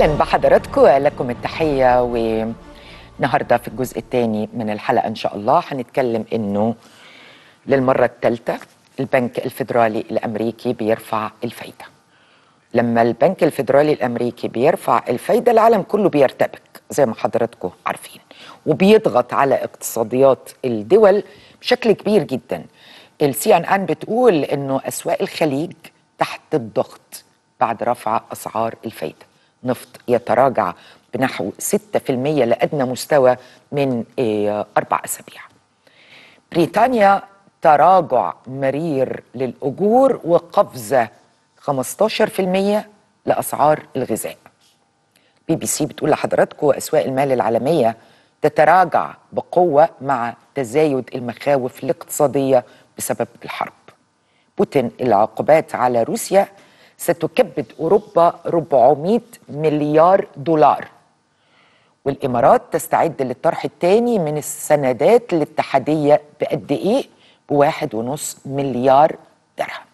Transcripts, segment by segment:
اهلا بحضراتكم لكم التحيه والنهارده في الجزء الثاني من الحلقه ان شاء الله هنتكلم انه للمره الثالثه البنك الفيدرالي الامريكي بيرفع الفايده لما البنك الفيدرالي الامريكي بيرفع الفايده العالم كله بيرتبك زي ما حضراتكم عارفين وبيضغط على اقتصاديات الدول بشكل كبير جدا السي ان ان بتقول انه اسواق الخليج تحت الضغط بعد رفع اسعار الفايده نفط يتراجع بنحو 6% لادنى مستوى من إيه، اربع اسابيع بريطانيا تراجع مرير للاجور وقفزه 15% لاسعار الغذاء بي بي سي بتقول لحضراتكم اسواق المال العالميه تتراجع بقوه مع تزايد المخاوف الاقتصاديه بسبب الحرب بوتين العقوبات على روسيا ستكبد اوروبا 400 مليار دولار والامارات تستعد للطرح الثاني من السندات الاتحاديه بقد ايه؟ بواحد ونص مليار درهم.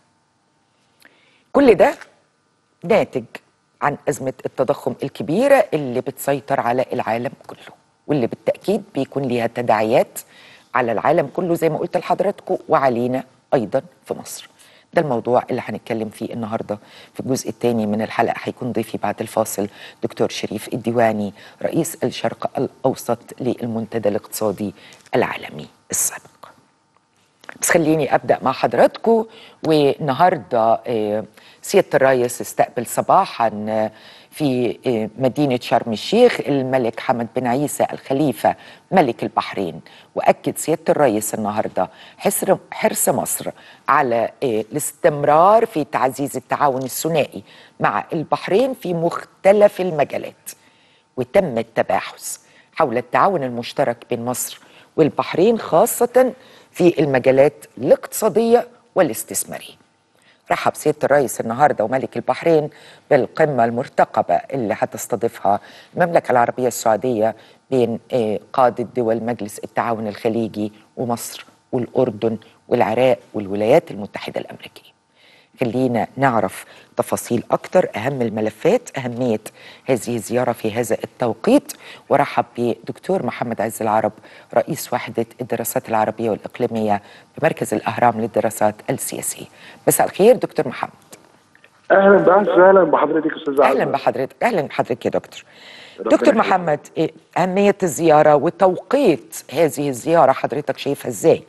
كل ده ناتج عن ازمه التضخم الكبيره اللي بتسيطر على العالم كله واللي بالتاكيد بيكون ليها تداعيات على العالم كله زي ما قلت لحضراتكم وعلينا ايضا في مصر. ده الموضوع اللي هنتكلم فيه النهارده في الجزء الثاني من الحلقه هيكون ضيفي بعد الفاصل دكتور شريف الديواني رئيس الشرق الاوسط للمنتدى الاقتصادي العالمي السابق. بس خليني ابدا مع حضراتكم والنهارده آه، سياده الرئيس استقبل صباحا آه، في آه، مدينه شرم الشيخ الملك حمد بن عيسى الخليفه ملك البحرين واكد سياده الرئيس النهارده حسر- حرص مصر على آه، الاستمرار في تعزيز التعاون الثنائي مع البحرين في مختلف المجالات وتم التباحث حول التعاون المشترك بين مصر والبحرين خاصة في المجالات الاقتصادية والاستثمارية رحب سيادة الرئيس النهاردة وملك البحرين بالقمة المرتقبة اللي هتستضيفها المملكة العربية السعودية بين آه، قادة دول مجلس التعاون الخليجي ومصر والأردن والعراق والولايات المتحدة الأمريكية خلينا نعرف تفاصيل أكتر أهم الملفات أهمية هذه الزيارة في هذا التوقيت ورحب بدكتور محمد عز العرب رئيس وحدة الدراسات العربية والإقليمية بمركز الأهرام للدراسات السياسية مساء الخير دكتور محمد اهلا بأهلا اهلا بحضرتك استاذ أهلا عزة. بحضرتك أهلا بحضرتك يا دكتور ربنا دكتور يخليك. محمد إيه أهمية الزيارة وتوقيت هذه الزيارة حضرتك شايفها إزاي؟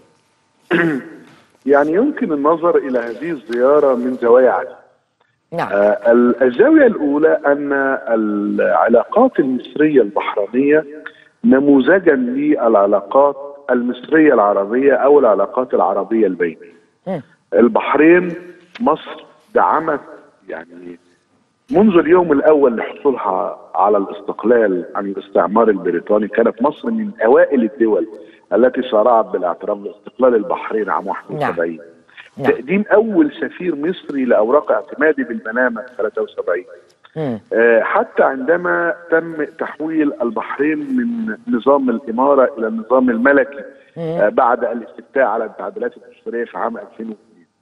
يعني يمكن النظر الى هذه الزياره من زوايا عديده نعم آه، ال- الزاويه الاولى ان العلاقات المصريه البحرينيه نموذجا للعلاقات المصريه العربيه او العلاقات العربيه البينيه مم. البحرين مصر دعمت يعني منذ اليوم الاول لحصولها على الاستقلال عن الاستعمار البريطاني كانت مصر من اوائل الدول التي سارعت بالاعتراف باستقلال البحرين عام 71 نعم. تقديم اول سفير مصري لاوراق اعتمادي بالمنامه 73 مم. آه، حتى عندما تم تحويل البحرين من نظام الاماره الى النظام الملكي آه، بعد الاستفتاء على التعديلات الدستوريه في عام 2002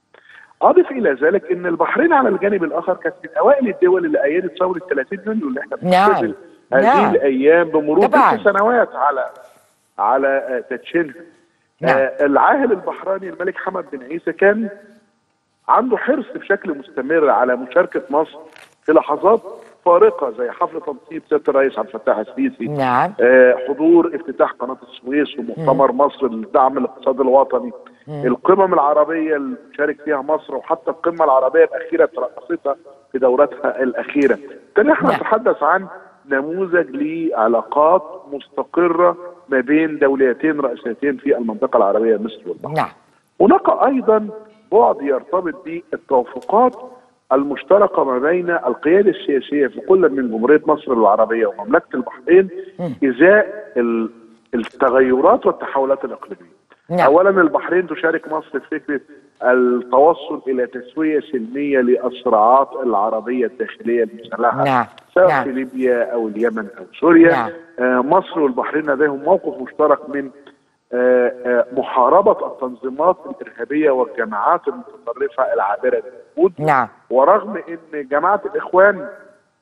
اضف الى ذلك ان البحرين على الجانب الاخر كانت من اوائل الدول اللي ايدت ثوره 30 يونيو اللي احنا نعم. بنحتفل هذه نعم. الايام بمرور طبعاً. ست سنوات على على آه، تدشينها نعم. آه، العاهل البحريني الملك حمد بن عيسى كان عنده حرص بشكل مستمر على مشاركه مصر في لحظات فارقه زي حفل تنصيب سياده الرئيس عبد الفتاح السيسي نعم آه، حضور افتتاح قناه السويس ومؤتمر مصر لدعم الاقتصاد الوطني القمم العربيه اللي شارك فيها مصر وحتى القمه العربيه الاخيره ترأستها في دورتها الاخيره بالتالي احنا نعم. نتحدث عن نموذج لعلاقات مستقره ما بين دولتين رئيسيتين في المنطقه العربيه مصر والبحرين نعم هناك ايضا بعد يرتبط بالتوافقات المشتركه ما بين القياده السياسيه في كل من جمهوريه مصر العربيه ومملكه البحرين ازاء ال- التغيرات والتحولات الاقليميه. نعم. اولا البحرين تشارك مصر في فكره التوصل الى تسويه سلميه للصراعات العربيه الداخليه المسلحه نعم. سواء نعم. في ليبيا او اليمن او سوريا نعم. آه، مصر والبحرين لديهم موقف مشترك من آه، آه، محاربة التنظيمات الإرهابية والجماعات المتطرفة العابرة للوجود نعم ورغم أن جماعة الإخوان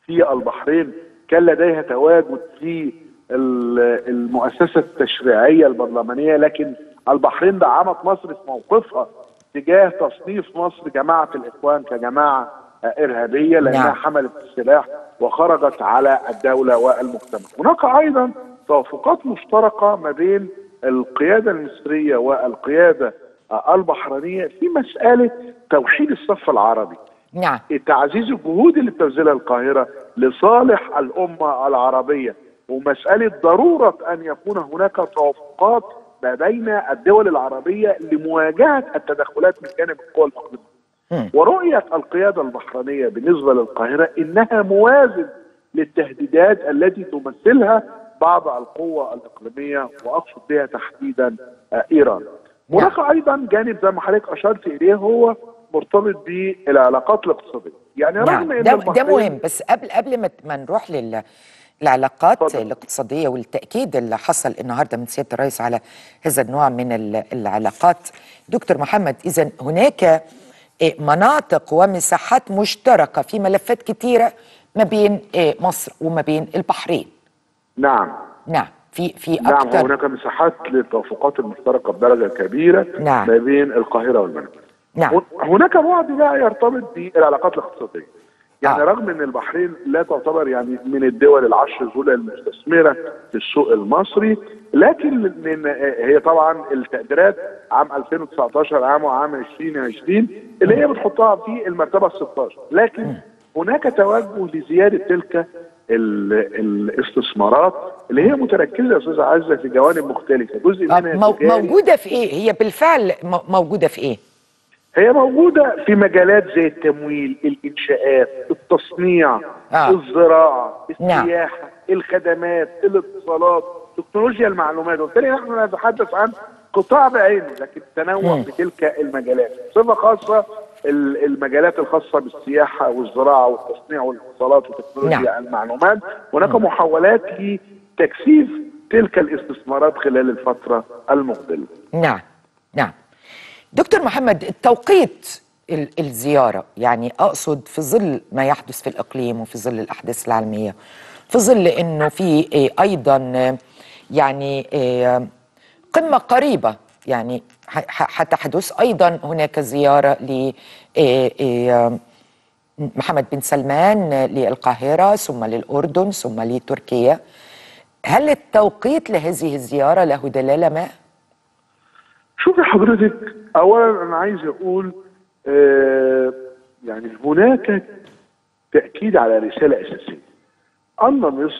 في البحرين كان لديها تواجد في ال- المؤسسه التشريعيه البرلمانيه لكن البحرين دعمت مصر في موقفها تجاه تصنيف مصر جماعه الاخوان كجماعه آه، ارهابيه لانها نعم. حملت السلاح وخرجت على الدوله والمجتمع. هناك ايضا توافقات مشتركه ما بين القياده المصريه والقياده آه، البحرينيه في مساله توحيد الصف العربي. نعم تعزيز الجهود اللي بتبذلها القاهره لصالح الامه العربيه ومساله ضروره ان يكون هناك توافقات ما بين الدول العربيه لمواجهه التدخلات من جانب القوى المقدمه. مم. ورؤيه القياده البحرينيه بالنسبه للقاهره انها موازن للتهديدات التي تمثلها بعض القوى الاقليميه واقصد بها تحديدا آه، ايران. هناك ايضا جانب زي ما حضرتك اشرت اليه هو مرتبط بالعلاقات الاقتصاديه. يعني رغم نعم ان ده, ده البحرين- مهم بس قبل قبل ما ما نروح لل العلاقات اتفضل. الاقتصادية والتأكيد اللي حصل النهاردة من سيادة الرئيس على هذا النوع من ال- العلاقات دكتور محمد إذا هناك إيه، مناطق ومساحات مشتركة في ملفات كتيرة ما بين إيه، مصر وما بين البحرين نعم نعم في في نعم أكتر هناك مساحات للتوافقات المشتركه بدرجه كبيره نعم. ما بين القاهره والمغرب. نعم هناك بعد بقى يرتبط بالعلاقات الاقتصاديه. يعني آه. رغم ان البحرين لا تعتبر يعني من الدول العشر الاولى المستثمره في السوق المصري لكن من هي طبعا التقديرات عام 2019 عام وعام 2020 اللي هي بتحطها في المرتبه ال 16 لكن هناك توجه لزياده تلك ال- الاستثمارات اللي هي متركزه يا استاذ عزه في جوانب مختلفه جزء آه، منها مو- تجاري. موجودة في إيه هي بالفعل مو- موجودة في إيه هي موجودة في مجالات زي التمويل، الإنشاءات، التصنيع، آه. الزراعة، نعم. السياحة، الخدمات، الاتصالات، تكنولوجيا المعلومات، وبالتالي نحن نتحدث عن قطاع بعينه لكن تنوع مم. في تلك المجالات، بصفة خاصة ال- المجالات الخاصة بالسياحة والزراعة والتصنيع والاتصالات وتكنولوجيا نعم. المعلومات، هناك محاولات لتكثيف تلك الاستثمارات خلال الفترة المقبلة. نعم نعم دكتور محمد التوقيت ال- الزيارة يعني أقصد في ظل ما يحدث في الإقليم وفي ظل الأحداث العالمية في ظل أنه في إيه، أيضا آه، يعني إيه، قمة قريبة يعني ح- ح- حتحدث أيضا هناك زيارة ل إيه، إيه، محمد بن سلمان للقاهرة ثم للأردن ثم لتركيا هل التوقيت لهذه الزيارة له دلالة ما؟ شوفي حضرتك اولا انا عايز اقول آه يعني هناك تاكيد على رساله اساسيه ان مصر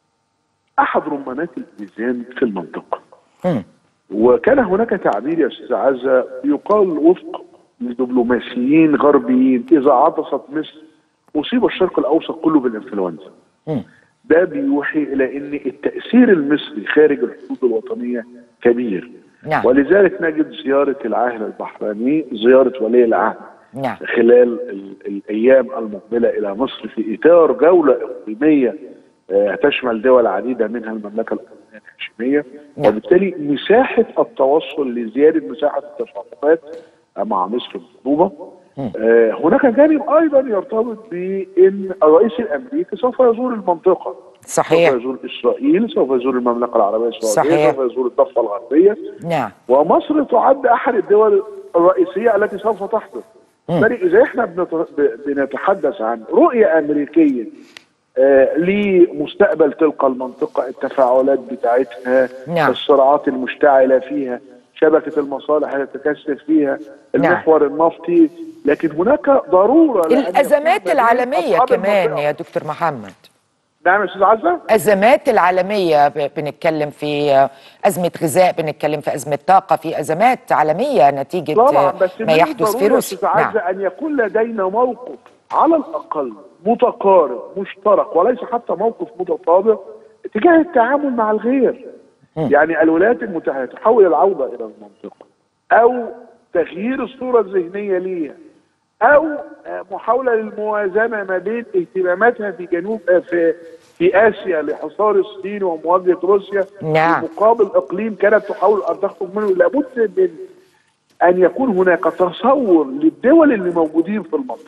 احد رمانات الاتزان في المنطقه مم. وكان هناك تعبير يا استاذ عزه يقال وفق لدبلوماسيين غربيين اذا عطست مصر اصيب الشرق الاوسط كله بالانفلونزا مم. ده بيوحي الى ان التاثير المصري خارج الحدود الوطنيه كبير نعم. ولذلك نجد زياره العاهل البحريني زياره ولي العهد نعم خلال ال- الايام المقبله الى مصر في اطار جوله اقليميه آه، تشمل دول عديده منها المملكه الاردنيه الهاشميه نعم. وبالتالي مساحه التوصل لزياده مساحه التفاهمات مع مصر المطلوبه آه، هناك جانب ايضا يرتبط بان الرئيس الامريكي سوف يزور المنطقه صحيح سوف يزور اسرائيل سوف يزور المملكه العربيه السعوديه صحيح. سوف يزور الضفه الغربيه نعم ومصر تعد احد الدول الرئيسيه التي سوف تحدث بالتالي اذا احنا بنت- ب- بنتحدث عن رؤيه امريكيه آه لمستقبل تلك المنطقه التفاعلات بتاعتها نعم. الصراعات المشتعله فيها شبكه المصالح التي تكثف فيها نعم. المحور النفطي لكن هناك ضروره لأن الأزمات يكون العالمية أصحاب كمان المنطقة. يا دكتور محمد نعم يا استاذ عزه أزمات العالمية ب- بنتكلم في أزمة غذاء بنتكلم في أزمة طاقة في أزمات عالمية نتيجة طبعا بس ما من يحدث في الضروري روسيا يا أستاذ عزة نعم ان يكون لدينا موقف على الاقل متقارب مشترك وليس حتى موقف متطابق تجاه التعامل مع الغير يعني الولايات المتحده تحاول العوده الى المنطقه او تغيير الصوره الذهنيه ليها او آه، محاوله للموازنه ما بين اهتماماتها في جنوب آه، في في اسيا لحصار الصين ومواجهه روسيا نعم. في مقابل اقليم كانت تحاول ان تخرج منه لابد من ان يكون هناك تصور للدول اللي موجودين في المنطقه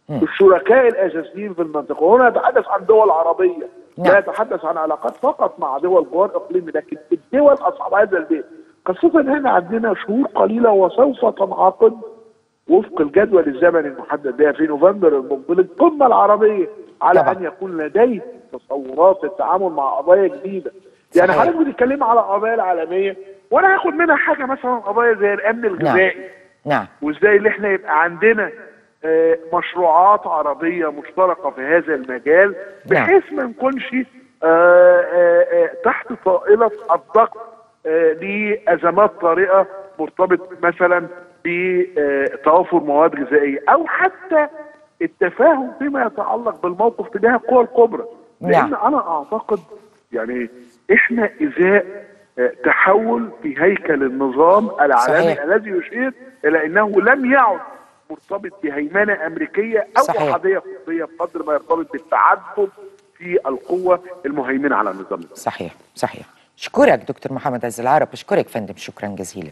الشركاء الاساسيين في المنطقه وهنا نتحدث عن دول عربيه نعم. لا نتحدث عن علاقات فقط مع دول جوار اقليمي لكن الدول اصحاب هذا البيت خاصه هنا عندنا شهور قليله وسوف تنعقد وفق الجدول الزمني المحدد بها في نوفمبر المقبل القمه العربيه على طبعا. ان يكون لديه تصورات التعامل مع قضايا جديده يعني صحيح. حضرتك بتتكلم على القضايا العالميه وانا هاخد منها حاجه مثلا قضايا زي الامن الغذائي نعم وازاي اللي احنا يبقى عندنا آه، مشروعات عربيه مشتركه في هذا المجال نعم. بحيث ما نكونش آه، آه، آه، تحت طائله الضغط آه، لازمات طارئه مرتبط مثلا بتوافر مواد غذائيه او حتى التفاهم فيما يتعلق بالموقف تجاه القوى الكبرى لان نعم. انا اعتقد يعني احنا ازاء آه، تحول في هيكل النظام العالمي صحيح. الذي يشير الى انه لم يعد مرتبط بهيمنه امريكيه او صحيح. احاديه قطبيه بقدر ما يرتبط بالتعدد في القوه المهيمنه على النظام صحيح صحيح اشكرك دكتور محمد عز العرب اشكرك فندم شكرا جزيلا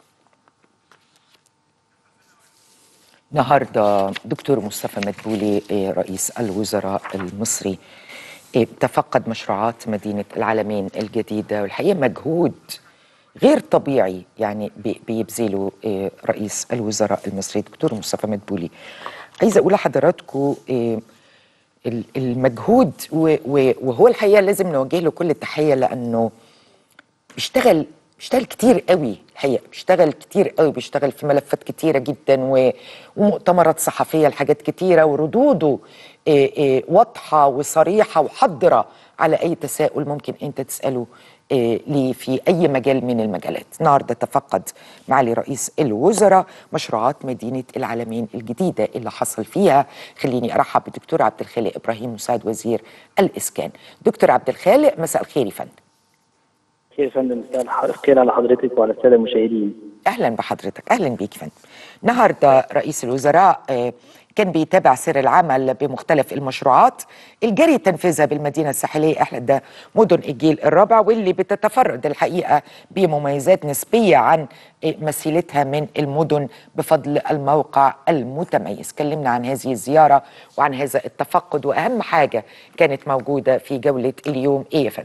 النهارده دكتور مصطفى مدبولي إيه، رئيس الوزراء المصري إيه، تفقد مشروعات مدينه العالمين الجديده والحقيقه مجهود غير طبيعي يعني بي- بيبذله إيه، رئيس الوزراء المصري دكتور مصطفى مدبولي عايزه اقول لحضراتكم إيه، ال- المجهود و- و- وهو الحقيقه لازم نوجه له كل التحيه لانه بيشتغل بيشتغل كتير قوي الحقيقه بيشتغل كتير قوي بيشتغل في ملفات كتيره جدا و... ومؤتمرات صحفيه لحاجات كتيره وردوده إيه إيه واضحه وصريحه وحضره على اي تساؤل ممكن انت تساله إيه ليه في اي مجال من المجالات النهارده تفقد معالي رئيس الوزراء مشروعات مدينه العالمين الجديده اللي حصل فيها خليني ارحب بالدكتور عبد الخالق ابراهيم مساعد وزير الاسكان دكتور عبد الخالق مساء الخير يا فندم خير يا فندم مساء الح- الخير على حضرتك وعلى الساده المشاهدين اهلا بحضرتك اهلا بيك فندم النهارده رئيس الوزراء آه، كان بيتابع سير العمل بمختلف المشروعات الجري تنفيذها بالمدينه الساحليه احدى مدن الجيل الرابع واللي بتتفرد الحقيقه بمميزات نسبيه عن آه، مثيلتها من المدن بفضل الموقع المتميز كلمنا عن هذه الزياره وعن هذا التفقد واهم حاجه كانت موجوده في جوله اليوم ايه يا فندم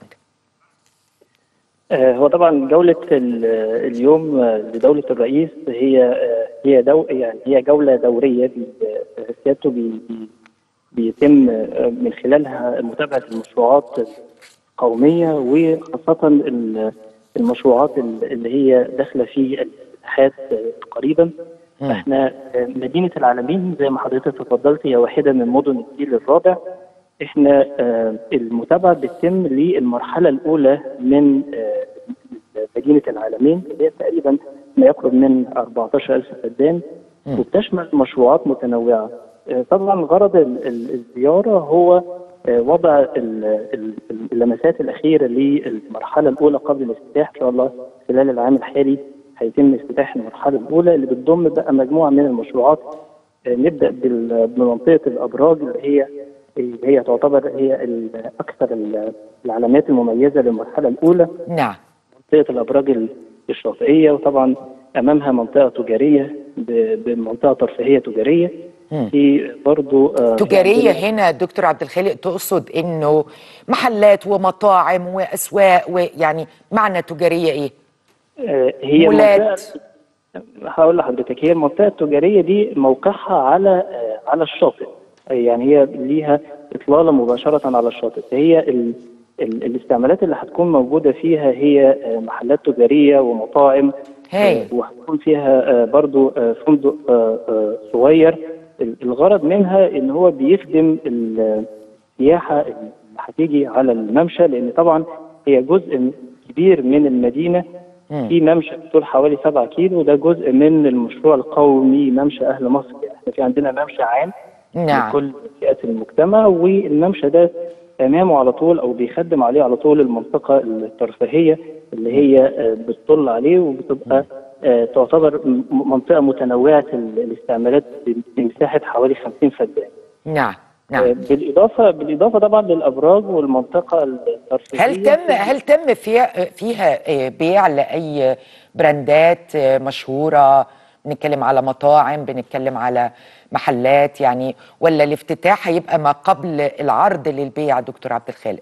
آه، هو طبعا جولة ال- اليوم آه، لدولة الرئيس هي آه، هي دو يعني هي جولة دورية بي- آه، سيادته بي- بي- بيتم آه، من خلالها متابعة المشروعات القومية وخاصة ال- المشروعات ال- اللي هي داخلة في الافتتاحات آه، قريبا مم. احنا آه، مدينة العالمين زي ما حضرتك تفضلت هي واحدة من مدن الجيل الرابع احنا آه، المتابعه بتتم للمرحله الاولى من آه، مدينه العالمين اللي هي تقريبا ما يقرب من 14000 فدان مم. وبتشمل مشروعات متنوعه آه، طبعا غرض ال- ال- الزياره هو آه، وضع ال- ال- اللمسات الاخيره للمرحله الاولى قبل الافتتاح ان شاء الله خلال العام الحالي هيتم افتتاح المرحله الاولى اللي بتضم بقى مجموعه من المشروعات آه، نبدا بال- بمنطقه الابراج اللي هي اللي هي تعتبر هي ال- اكثر ال- العلامات المميزه للمرحله الاولى نعم منطقه الابراج ال- الشاطئيه وطبعا امامها منطقه تجاريه ب- بمنطقه ترفيهيه تجاريه مم. في برضو آه، تجارية عندنا- هنا دكتور عبد الخالق تقصد انه محلات ومطاعم واسواق ويعني معنى تجارية ايه؟ آه، هي مولات. منطقة هقول لحضرتك هي المنطقة التجارية دي موقعها على آه، على الشاطئ يعني هي ليها إطلالة مباشرة على الشاطئ هي ال ال الاستعمالات اللي هتكون موجودة فيها هي آه، محلات تجارية ومطاعم هايل. آه، وهتكون فيها آه، برضو آه، فندق آه، آه، صغير ال- الغرض منها ان هو بيخدم السياحة اللي هتيجي على الممشى لان طبعا هي جزء كبير من المدينة مم. في ممشى طول حوالي 7 كيلو ده جزء من المشروع القومي ممشى اهل مصر يعني احنا في عندنا ممشى عام نعم لكل فئات المجتمع والممشى ده امامه على طول او بيخدم عليه على طول المنطقه الترفيهيه اللي هي آه، بتطل عليه وبتبقى آه، تعتبر م- منطقه متنوعه ال- الاستعمالات بمساحه حوالي 50 فدان نعم آه، نعم بالاضافه بالاضافه طبعا للابراج والمنطقه الترفيهيه هل تم هل تم فيها فيها آه، بيع لاي براندات آه، مشهورة بنتكلم على مطاعم بنتكلم على محلات يعني ولا الافتتاح هيبقى ما قبل العرض للبيع دكتور عبد الخالق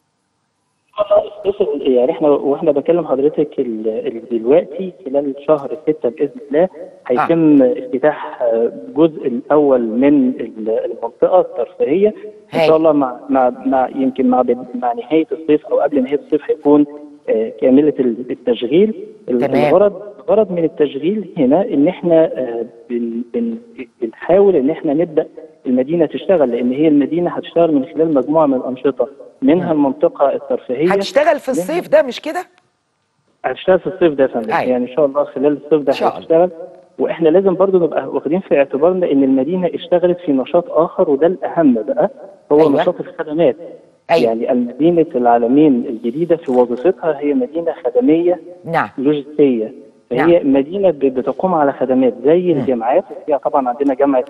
بص يعني احنا واحنا بكلم حضرتك ال- ال- دلوقتي خلال شهر ستة باذن الله هيتم افتتاح آه، الجزء الاول من ال- المنطقه الترفيهيه ان هاي. شاء الله مع مع مع يمكن مع بد- مع نهايه الصيف او قبل نهايه الصيف هيكون آه، كامله ال- التشغيل تمام. الغرض الغرض من التشغيل هنا ان احنا آه، بن- بن- بنحاول ان احنا نبدا المدينه تشتغل لان هي المدينه هتشتغل من خلال مجموعه من الانشطه منها المنطقه الترفيهيه هتشتغل في الصيف ده مش كده هتشتغل في الصيف ده يا فندم أيوة. يعني ان شاء الله خلال الصيف ده إن شاء الله. هتشتغل واحنا لازم برضو نبقى واخدين في اعتبارنا ان المدينه اشتغلت في نشاط اخر وده الاهم بقى هو أيوة. نشاط الخدمات أيوة. يعني المدينه العالمين الجديده في وظيفتها هي مدينه خدميه نعم لوجستيه نعم. فهي مدينه ب- بتقوم على خدمات زي الجامعات فيها طبعا عندنا جامعه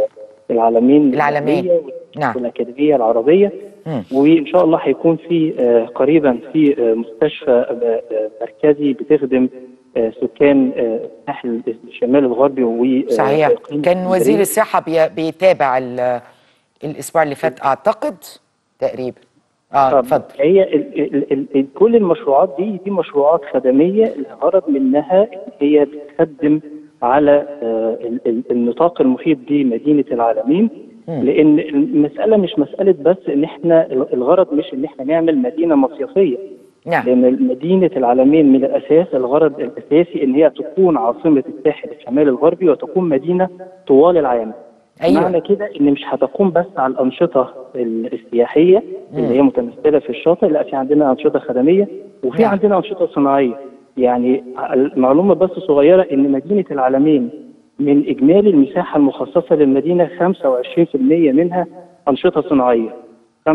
العالمين العالمين. العربية نعم. والاكاديميه العربيه مم. وان شاء الله هيكون في آه، قريبا في آه، مستشفى آه، آه، مركزي بتخدم آه، سكان آه، الساحل الشمال الغربي و آه، صحيح إقليم كان وزير اسكندرية. الصحة بي- بيتابع ال- الأسبوع اللي فات أعتقد تقريبا اه طب اتفضل هي ال ال ال ال كل المشروعات دي دي مشروعات خدميه الغرض منها ان هي بتخدم على آه، ال- ال- النطاق المحيط بمدينه العالمين لان المساله مش مساله بس ان احنا الغرض مش ان احنا نعمل مدينه مصيفيه نعم لان مدينه العالمين من الاساس الغرض الاساسي ان هي تكون عاصمه الساحل الشمالي الغربي وتكون مدينه طوال العام أيوة. معنى كده ان مش هتقوم بس على الانشطه ال- السياحيه اللي هي متمثله في الشاطئ لا في عندنا انشطه خدميه وفي نعم. عندنا انشطه صناعيه يعني المعلومه بس صغيره ان مدينه العالمين من اجمالي المساحه المخصصه للمدينه 25% منها انشطه صناعيه 25%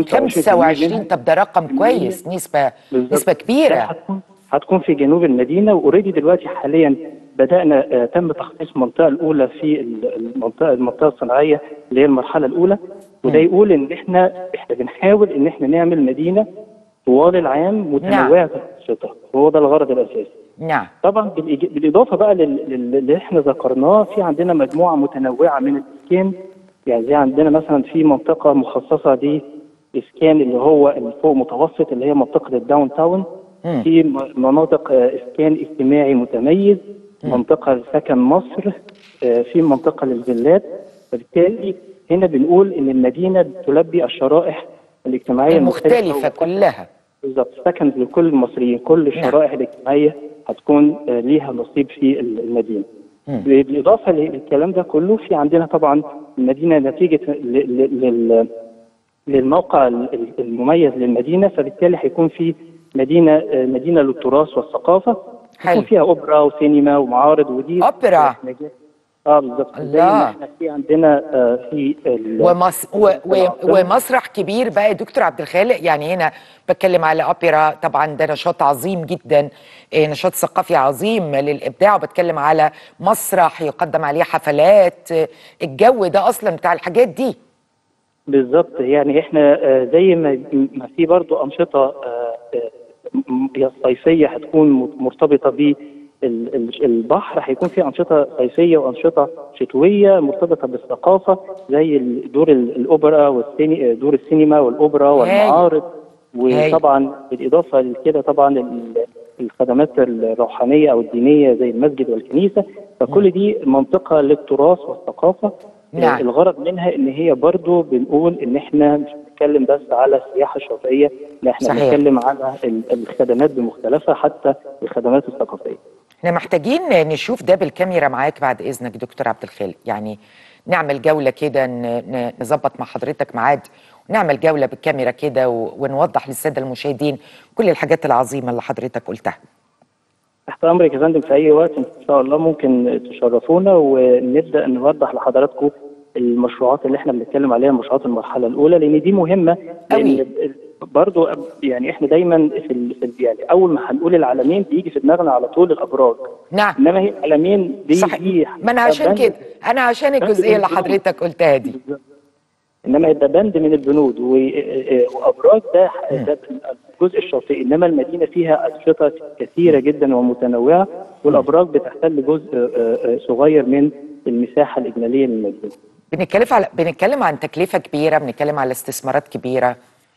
25 منها طب ده رقم كويس نسبة بالظبط. نسبة ده كبيرة هتكون هتكون في جنوب المدينه واوريدي دلوقتي حاليا بدانا آه، تم تخصيص المنطقه الاولى في ال- المنطقه المنطقه الصناعيه اللي هي المرحله الاولى وده يقول ان احنا احنا بنحاول ان احنا نعمل مدينه طوال العام متنوعه في الانشطه وهو ده الغرض الاساسي نعم طبعا بالإج- بالاضافه بقى لل- لل- اللي احنا ذكرناه في عندنا مجموعه متنوعه من الاسكان يعني زي عندنا مثلا في منطقه مخصصه لاسكان اللي هو الفوق متوسط اللي هي منطقه الداون تاون مم. في م- مناطق آه، اسكان اجتماعي متميز منطقه لسكن مصر آه، في منطقه للفيلات فبالتالي هنا بنقول ان المدينه تلبي الشرائح الاجتماعيه المختلفة والسكن- كلها بالظبط سكن لكل المصريين كل الشرائح الاجتماعيه هتكون آه، ليها نصيب في ال- المدينه مم. بالاضافه للكلام ده كله في عندنا طبعا المدينه نتيجه ل- ل- لل للموقع ال- ال- المميز للمدينه فبالتالي هيكون في مدينه آه، مدينه للتراث والثقافه حلو. هيكون فيها اوبرا وسينما ومعارض ودي أوبرا. اه بالظبط زي الله. ما احنا في عندنا آه، في ال- ومس و و العاصمة. ومسرح كبير بقى يا دكتور عبد الخالق يعني هنا بتكلم على اوبرا طبعا ده نشاط عظيم جدا إيه، نشاط ثقافي عظيم للابداع وبتكلم على مسرح يقدم عليه حفلات إيه، الجو ده اصلا بتاع الحاجات دي بالظبط يعني احنا آه، زي ما ما في برضو انشطه آه، آه، م- هي صيفيه هتكون م- مرتبطه ب البحر هيكون في انشطه صيفيه وانشطه شتويه مرتبطه بالثقافه زي ال- دور ال- الاوبرا والسيني دور السينما والاوبرا والمعارض وطبعا بالاضافه لكده طبعا ال- الخدمات الروحانيه او الدينيه زي المسجد والكنيسه فكل دي منطقه للتراث والثقافه نعم. الغرض منها ان هي برضو بنقول ان احنا مش بنتكلم بس على السياحه الشاطئيه لا احنا صحيح. بنتكلم على ال- الخدمات بمختلفها حتى الخدمات الثقافيه احنا محتاجين نشوف ده بالكاميرا معاك بعد اذنك دكتور عبد الخالق يعني نعمل جوله كده ن- ن- نظبط مع حضرتك ميعاد ونعمل جوله بالكاميرا كده و- ونوضح للساده المشاهدين كل الحاجات العظيمه اللي حضرتك قلتها تحت امرك يا فندم في اي وقت ان شاء الله ممكن تشرفونا ونبدا نوضح لحضراتكم المشروعات اللي احنا بنتكلم عليها مشروعات المرحله الاولى لان دي مهمه أوي. لان برضو يعني احنا دايما في, ال- في ال- يعني اول ما هنقول العالمين بيجي في دماغنا على طول الابراج نعم انما هي العالمين دي صحيح دي ما انا عشان بند- كده انا عشان الجزئيه اللي حضرتك قلتها دي انما ده بند من البنود و- وابراج ده ده الجزء الشاطئي انما المدينه فيها انشطه كثيره جدا ومتنوعه والابراج بتحتل جزء آه، آه، صغير من المساحه الاجماليه للمدينه بنتكلم على بنتكلم عن تكلفه كبيره بنتكلم على استثمارات كبيره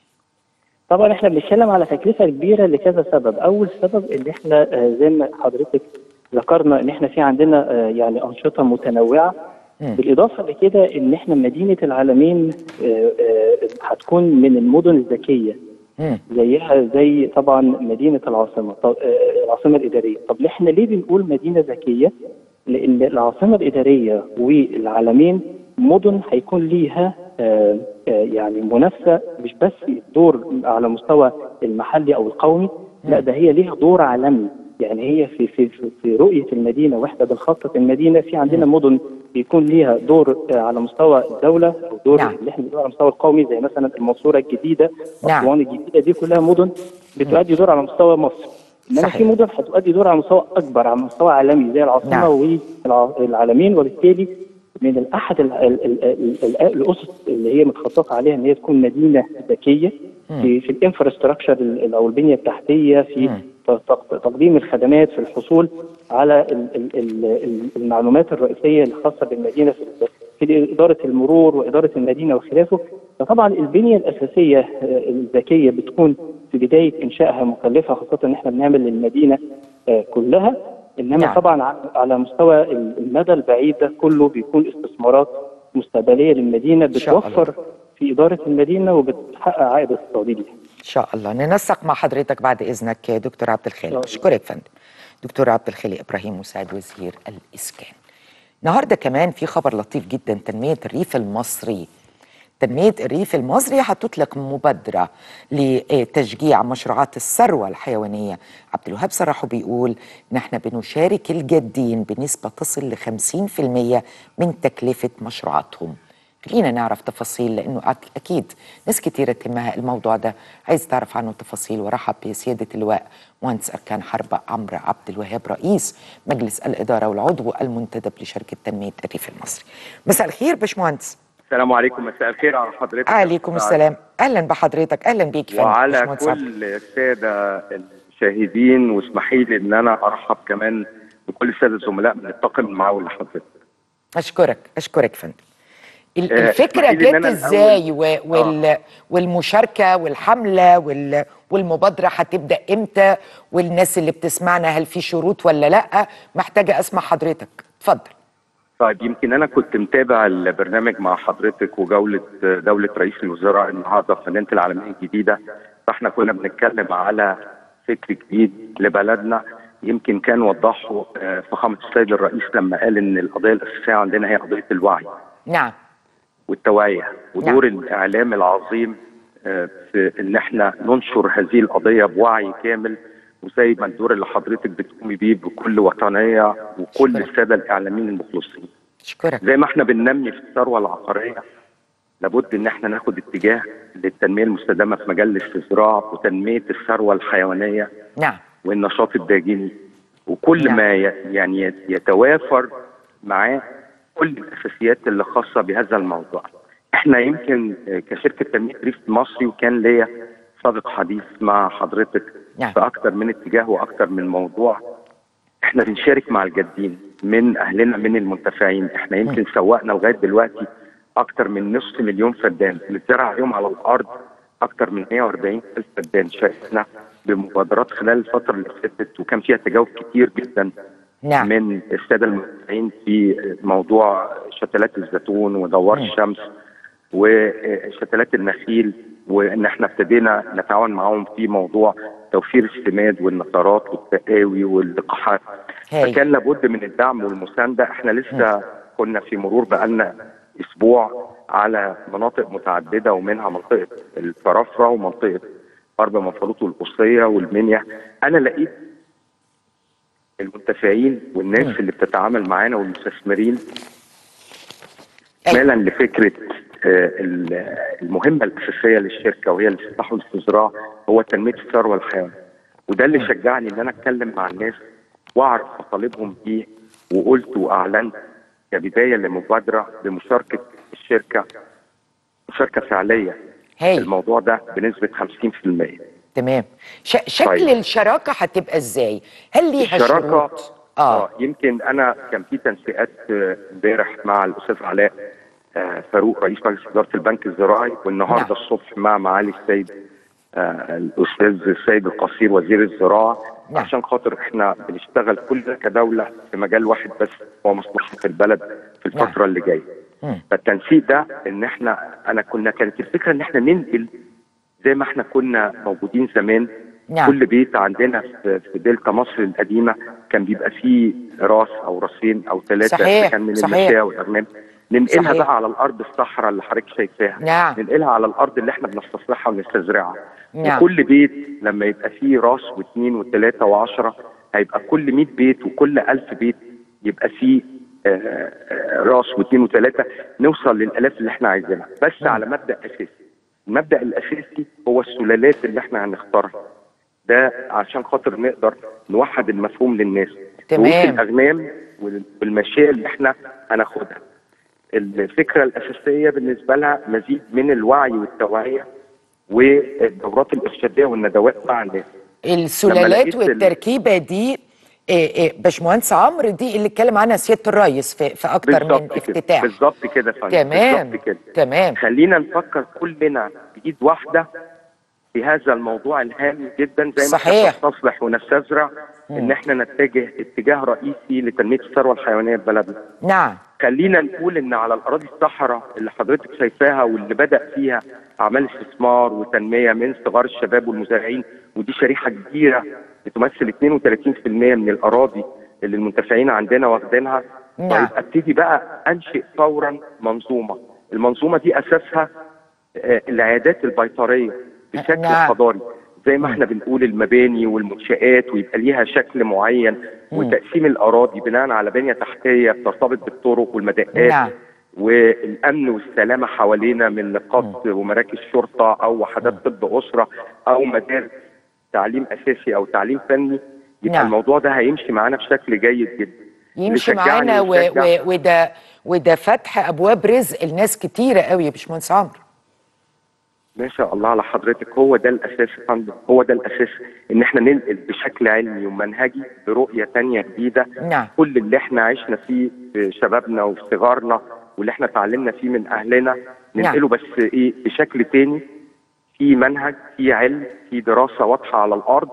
طبعا احنا بنتكلم على تكلفه كبيره لكذا سبب، اول سبب ان احنا آه، زي ما حضرتك ذكرنا ان احنا في عندنا آه، يعني انشطه متنوعه مم. بالاضافه لكده ان احنا مدينه العالمين آه، آه، هتكون من المدن الذكيه مم. زيها زي طبعا مدينه العاصمه طب آه، العاصمه الاداريه، طب احنا ليه بنقول مدينه ذكيه؟ لان العاصمه الاداريه والعالمين مدن هيكون ليها آه، آه، يعني منافسه مش بس دور على مستوى المحلي او القومي لا ده هي ليها دور عالمي يعني هي في في في- في رؤيه المدينه واحنا بنخطط المدينه في عندنا مدن بيكون ليها دور آه، على مستوى الدوله او دور نعم. اللي احنا بنقول على المستوى القومي زي مثلا المنصوره الجديده نعم. اسوان الجديده دي كلها مدن بتؤدي دور على مستوى مصر انما صحيح. في مدن هتؤدي دور على مستوى اكبر على مستوى عالمي زي العاصمه نعم. والعالمين وبالتالي من الاحد ال- ال- ال- ال- ال- الاسس اللي هي متخصصه عليها ان هي تكون مدينه ذكيه في في الانفراستراكشر ال- او البنيه التحتيه في مم. ت- ت- تقديم الخدمات في الحصول على ال- ال- ال- ال- المعلومات الرئيسيه الخاصه بالمدينه في في اداره المرور واداره المدينه وخلافه فطبعا البنيه الاساسيه آه، الذكيه بتكون في بدايه انشائها مكلفه خاصه ان احنا بنعمل للمدينه آه، كلها انما نعم. طبعا ع- على مستوى المدى البعيد ده كله بيكون استثمارات مستقبليه للمدينه شاء الله. بتوفر في اداره المدينه وبتحقق عائد اقتصادي ليها ان شاء الله ننسق مع حضرتك بعد اذنك يا دكتور عبد الخالق الله. اشكرك فندم دكتور عبد الخالق ابراهيم مساعد وزير الاسكان النهارده كمان في خبر لطيف جدا تنميه الريف المصري تنمية الريف المصري هتطلق مبادرة لتشجيع مشروعات الثروة الحيوانية عبد الوهاب صرحه بيقول إن احنا بنشارك الجادين بنسبة تصل ل 50% من تكلفة مشروعاتهم خلينا نعرف تفاصيل لأنه أك- أكيد ناس كتيرة تهمها الموضوع ده عايز تعرف عنه تفاصيل ورحب بسيادة اللواء مهندس أركان حرب عمرو عبد الوهاب رئيس مجلس الإدارة والعضو المنتدب لشركة تنمية الريف المصري مساء الخير باشمهندس السلام عليكم مساء الخير على حضرتك عليكم السلام اهلا بحضرتك اهلا بيك فندم وعلى باشمهندس عبد. كل الساده المشاهدين واسمحي لي ان انا ارحب كمان بكل الساده الزملاء من الطاقم المعاون لحضرتك اشكرك اشكرك فندم ال- آه، الفكره اسمحي لي إن جت أنا ازاي الأول- و- وال والمشاركه والحمله وال والمبادره هتبدا امتى والناس اللي بتسمعنا هل في شروط ولا لا محتاجه اسمع حضرتك اتفضل طيب يمكن انا كنت متابع البرنامج مع حضرتك وجوله دوله رئيس الوزراء النهارده في مدينه العالميه الجديده فاحنا كنا بنتكلم على فكر جديد لبلدنا يمكن كان وضحه آه، فخامه السيد الرئيس لما قال ان القضيه الاساسيه عندنا هي قضيه الوعي نعم والتوعيه ودور الاعلام العظيم آه، في ان احنا ننشر هذه القضيه بوعي كامل وزي ما الدور اللي حضرتك بتقومي بيه بكل وطنيه وكل شكرا. الساده الاعلاميين المخلصين اشكرك زي ما احنا بننمي في الثروه العقاريه لابد ان احنا ناخد اتجاه للتنميه المستدامه في مجال الاستزراع وتنميه الثروه الحيوانيه نعم والنشاط الداجني وكل نعم. ما ي- يعني يت- يتوافر معاه كل الاساسيات اللي خاصه بهذا الموضوع. احنا يمكن آه، كشركه تنميه ريف مصري وكان ليا سابق حديث مع حضرتك نعم. في اكثر من اتجاه واكثر من موضوع احنا بنشارك مع الجادين من اهلنا من المنتفعين احنا يمكن سوقنا لغايه دلوقتي اكثر من نصف مليون فدان اللي اتزرع عليهم على الارض اكثر من 140 الف فدان شاركنا بمبادرات خلال الفتره اللي فاتت وكان فيها تجاوب كتير جدا نعم من الساده المنتفعين في موضوع شتلات الزيتون ودوار مم. الشمس وشتلات النخيل وان احنا ابتدينا نتعاون معاهم في موضوع توفير السماد والنطرات والتقاوي واللقاحات هاي. فكان لابد من الدعم والمسانده احنا لسه كنا في مرور بقالنا اسبوع على مناطق متعدده ومنها منطقه الفرافره ومنطقه غرب منفلوط والقصيه والمنيا انا لقيت المنتفعين والناس مم. اللي بتتعامل معانا والمستثمرين أيوة. استكمالا لفكره آه، ال- المهمه الاساسيه للشركه وهي الاستثمار والاستزراع هو تنميه الثروه الحيوانيه وده اللي شجعني ان انا اتكلم مع الناس واعرف مطالبهم ايه وقلت واعلنت كبدايه لمبادره بمشاركه الشركه مشاركه فعليه في هاي الموضوع ده بنسبه 50% تمام ش... شكل طيب. الشراكه هتبقى ازاي هل ليها الشراكه شروط اه يمكن انا كان في تنسيقات آه، امبارح مع الاستاذ علاء آه، فاروق رئيس مجلس اداره البنك الزراعي والنهارده نعم. الصبح مع معالي السيد آه، الاستاذ السيد القصير وزير الزراعه نعم. عشان خاطر احنا بنشتغل كلنا كدوله في مجال واحد بس هو مصلحه البلد في الفتره اللي جايه مم. فالتنسيق ده ان احنا انا كنا كانت الفكره ان احنا ننقل زي ما احنا كنا موجودين زمان نعم. كل بيت عندنا في في دلتا مصر القديمه كان بيبقى فيه راس او راسين او ثلاثه صحيح، كان من صحيح. المشاة والاغنام ننقلها صحيح. بقى على الارض الصحراء اللي حضرتك شايفاها نعم. ننقلها على الارض اللي احنا بنستصلحها ونستزرعها نعم. وكل بيت لما يبقى فيه راس واثنين وثلاثه وعشرة هيبقى كل 100 بيت وكل 1000 بيت يبقى فيه آه، آه، راس واثنين وثلاثه نوصل للالاف اللي احنا عايزينها بس على مبدا اساسي المبدا الاساسي هو السلالات اللي احنا هنختارها ده عشان خاطر نقدر نوحد المفهوم للناس تمام. رؤوس الاغنام وال- والمشاية اللي احنا هناخدها الفكره الاساسيه بالنسبه لها مزيد من الوعي والتوعيه والدورات الارشاديه والندوات مع الناس السلالات لقيت ال- والتركيبه دي إيه إيه باشمهندس عمرو دي اللي اتكلم عنها سياده الريس في, في اكتر من بالظبط كده افتتاح بالظبط كده يا فندم تمام بالظبط كده تمام خلينا نفكر كلنا بايد واحده في هذا الموضوع الهام جدا زي ما صحيح. احنا بنستصلح ونستزرع ان احنا نتجه اتجاه رئيسي لتنميه الثروه الحيوانيه في بلدنا نعم خلينا نقول ان على الاراضي الصحراء اللي حضرتك شايفاها واللي بدا فيها اعمال استثمار وتنميه من صغار الشباب والمزارعين ودي شريحه كبيره بتمثل 32% من الاراضي اللي المنتفعين عندنا واخدينها نعم. طيب ابتدي بقى انشئ فورا منظومه المنظومه دي اساسها آه، العيادات البيطريه بشكل نعم. حضاري زي ما احنا بنقول المباني والمنشآت ويبقى ليها شكل معين وتقسيم الأراضي بناء على بنية تحتية بترتبط بالطرق والمدقات نعم. والأمن والسلامة حوالينا من نقاط ومراكز شرطة أو وحدات طب أسرة أو مدارس تعليم أساسي أو تعليم فني يبقى نعم. الموضوع ده هيمشي معانا بشكل جيد جدا يمشي اللي شجعني معانا و... وشجع- و... وده وده فتح ابواب رزق لناس كتيره قوي يا باشمهندس عمرو ما شاء الله على حضرتك هو ده الاساس يا فندم هو ده الاساس ان احنا ننقل بشكل علمي ومنهجي برؤيه تانية جديده نعم. كل اللي احنا عشنا فيه في شبابنا وفي صغارنا واللي احنا اتعلمنا فيه من اهلنا ننقله بس ايه بشكل تاني في منهج في علم في دراسه واضحه على الارض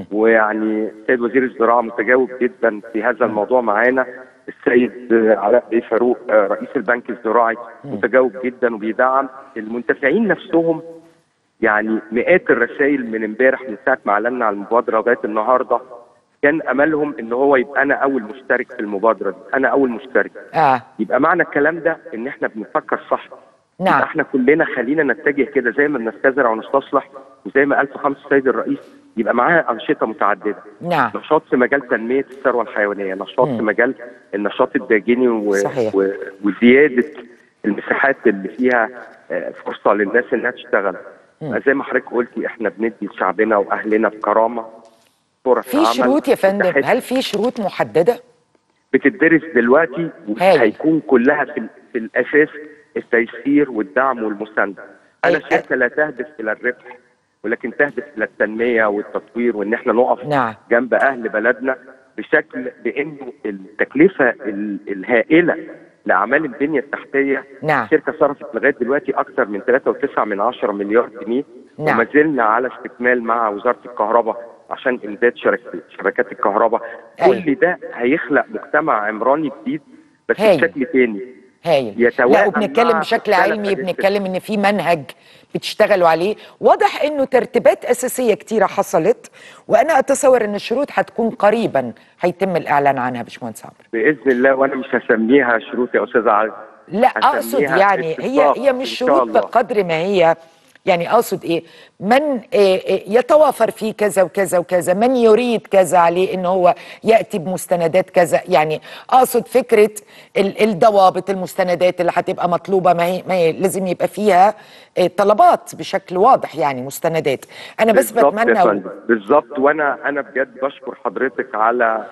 ويعني السيد وزير الزراعه متجاوب جدا في هذا الموضوع معانا السيد آه، علاء بيه فاروق آه، رئيس البنك الزراعي متجاوب جدا وبيدعم المنتفعين نفسهم يعني مئات الرسائل من امبارح من ساعه ما اعلنا على المبادره لغايه النهارده كان املهم ان هو يبقى انا اول مشترك في المبادره دي انا اول مشترك اه يبقى معنى الكلام ده ان احنا بنفكر صح نعم. يبقى احنا كلنا خلينا نتجه كده زي ما بنستزرع ونستصلح وزي ما قال فخامه السيد الرئيس يبقى معاها انشطه متعدده نعم نشاط في مجال تنميه الثروه الحيوانيه نشاط في مجال النشاط الداجني و... صحيح. و... وزياده المساحات اللي فيها آه، فرصه للناس انها تشتغل زي ما حضرتك قلتي احنا بندي لشعبنا واهلنا بكرامه فرص في عمل شروط يا فندم وتحس- هل في شروط محدده بتدرس دلوقتي هايل. وهيكون كلها في, ال- في الاساس التيسير والدعم والمسانده. انا أي- شركه لا تهدف الى الربح ولكن تهدف الى التنميه والتطوير وان احنا نقف نعم. جنب اهل بلدنا بشكل بانه التكلفه ال- الهائله لاعمال البنيه التحتيه نعم. الشركه صرفت لغايه دلوقتي اكثر من 3.9 من 10 مليار جنيه نعم. وما زلنا على استكمال مع وزاره الكهرباء عشان امداد شرك- شبكات الكهرباء أيوة. كل ده هيخلق مجتمع عمراني جديد بس هايل. بشكل تاني هايل يتوائم لا وبنتكلم مع بشكل مختلف علمي الاستثمار. بنتكلم ان في منهج بتشتغلوا عليه واضح انه ترتيبات اساسيه كتيره حصلت وانا اتصور ان الشروط هتكون قريبا هيتم الاعلان عنها باشمهندس عمرو باذن الله وانا مش هسميها شروط يا استاذ علي لا اقصد هسميها يعني هي اتفاق هي إن مش شاء شروط الله. بقدر ما هي يعني اقصد ايه من إيه إيه يتوافر فيه كذا وكذا وكذا من يريد كذا عليه ان هو ياتي بمستندات كذا يعني اقصد فكره ال- الضوابط المستندات اللي هتبقى مطلوبه ما هي, ما هي لازم يبقى فيها إيه طلبات بشكل واضح يعني مستندات انا بس بالظبط يا بتمنى فندم بالظبط وانا انا بجد بشكر حضرتك على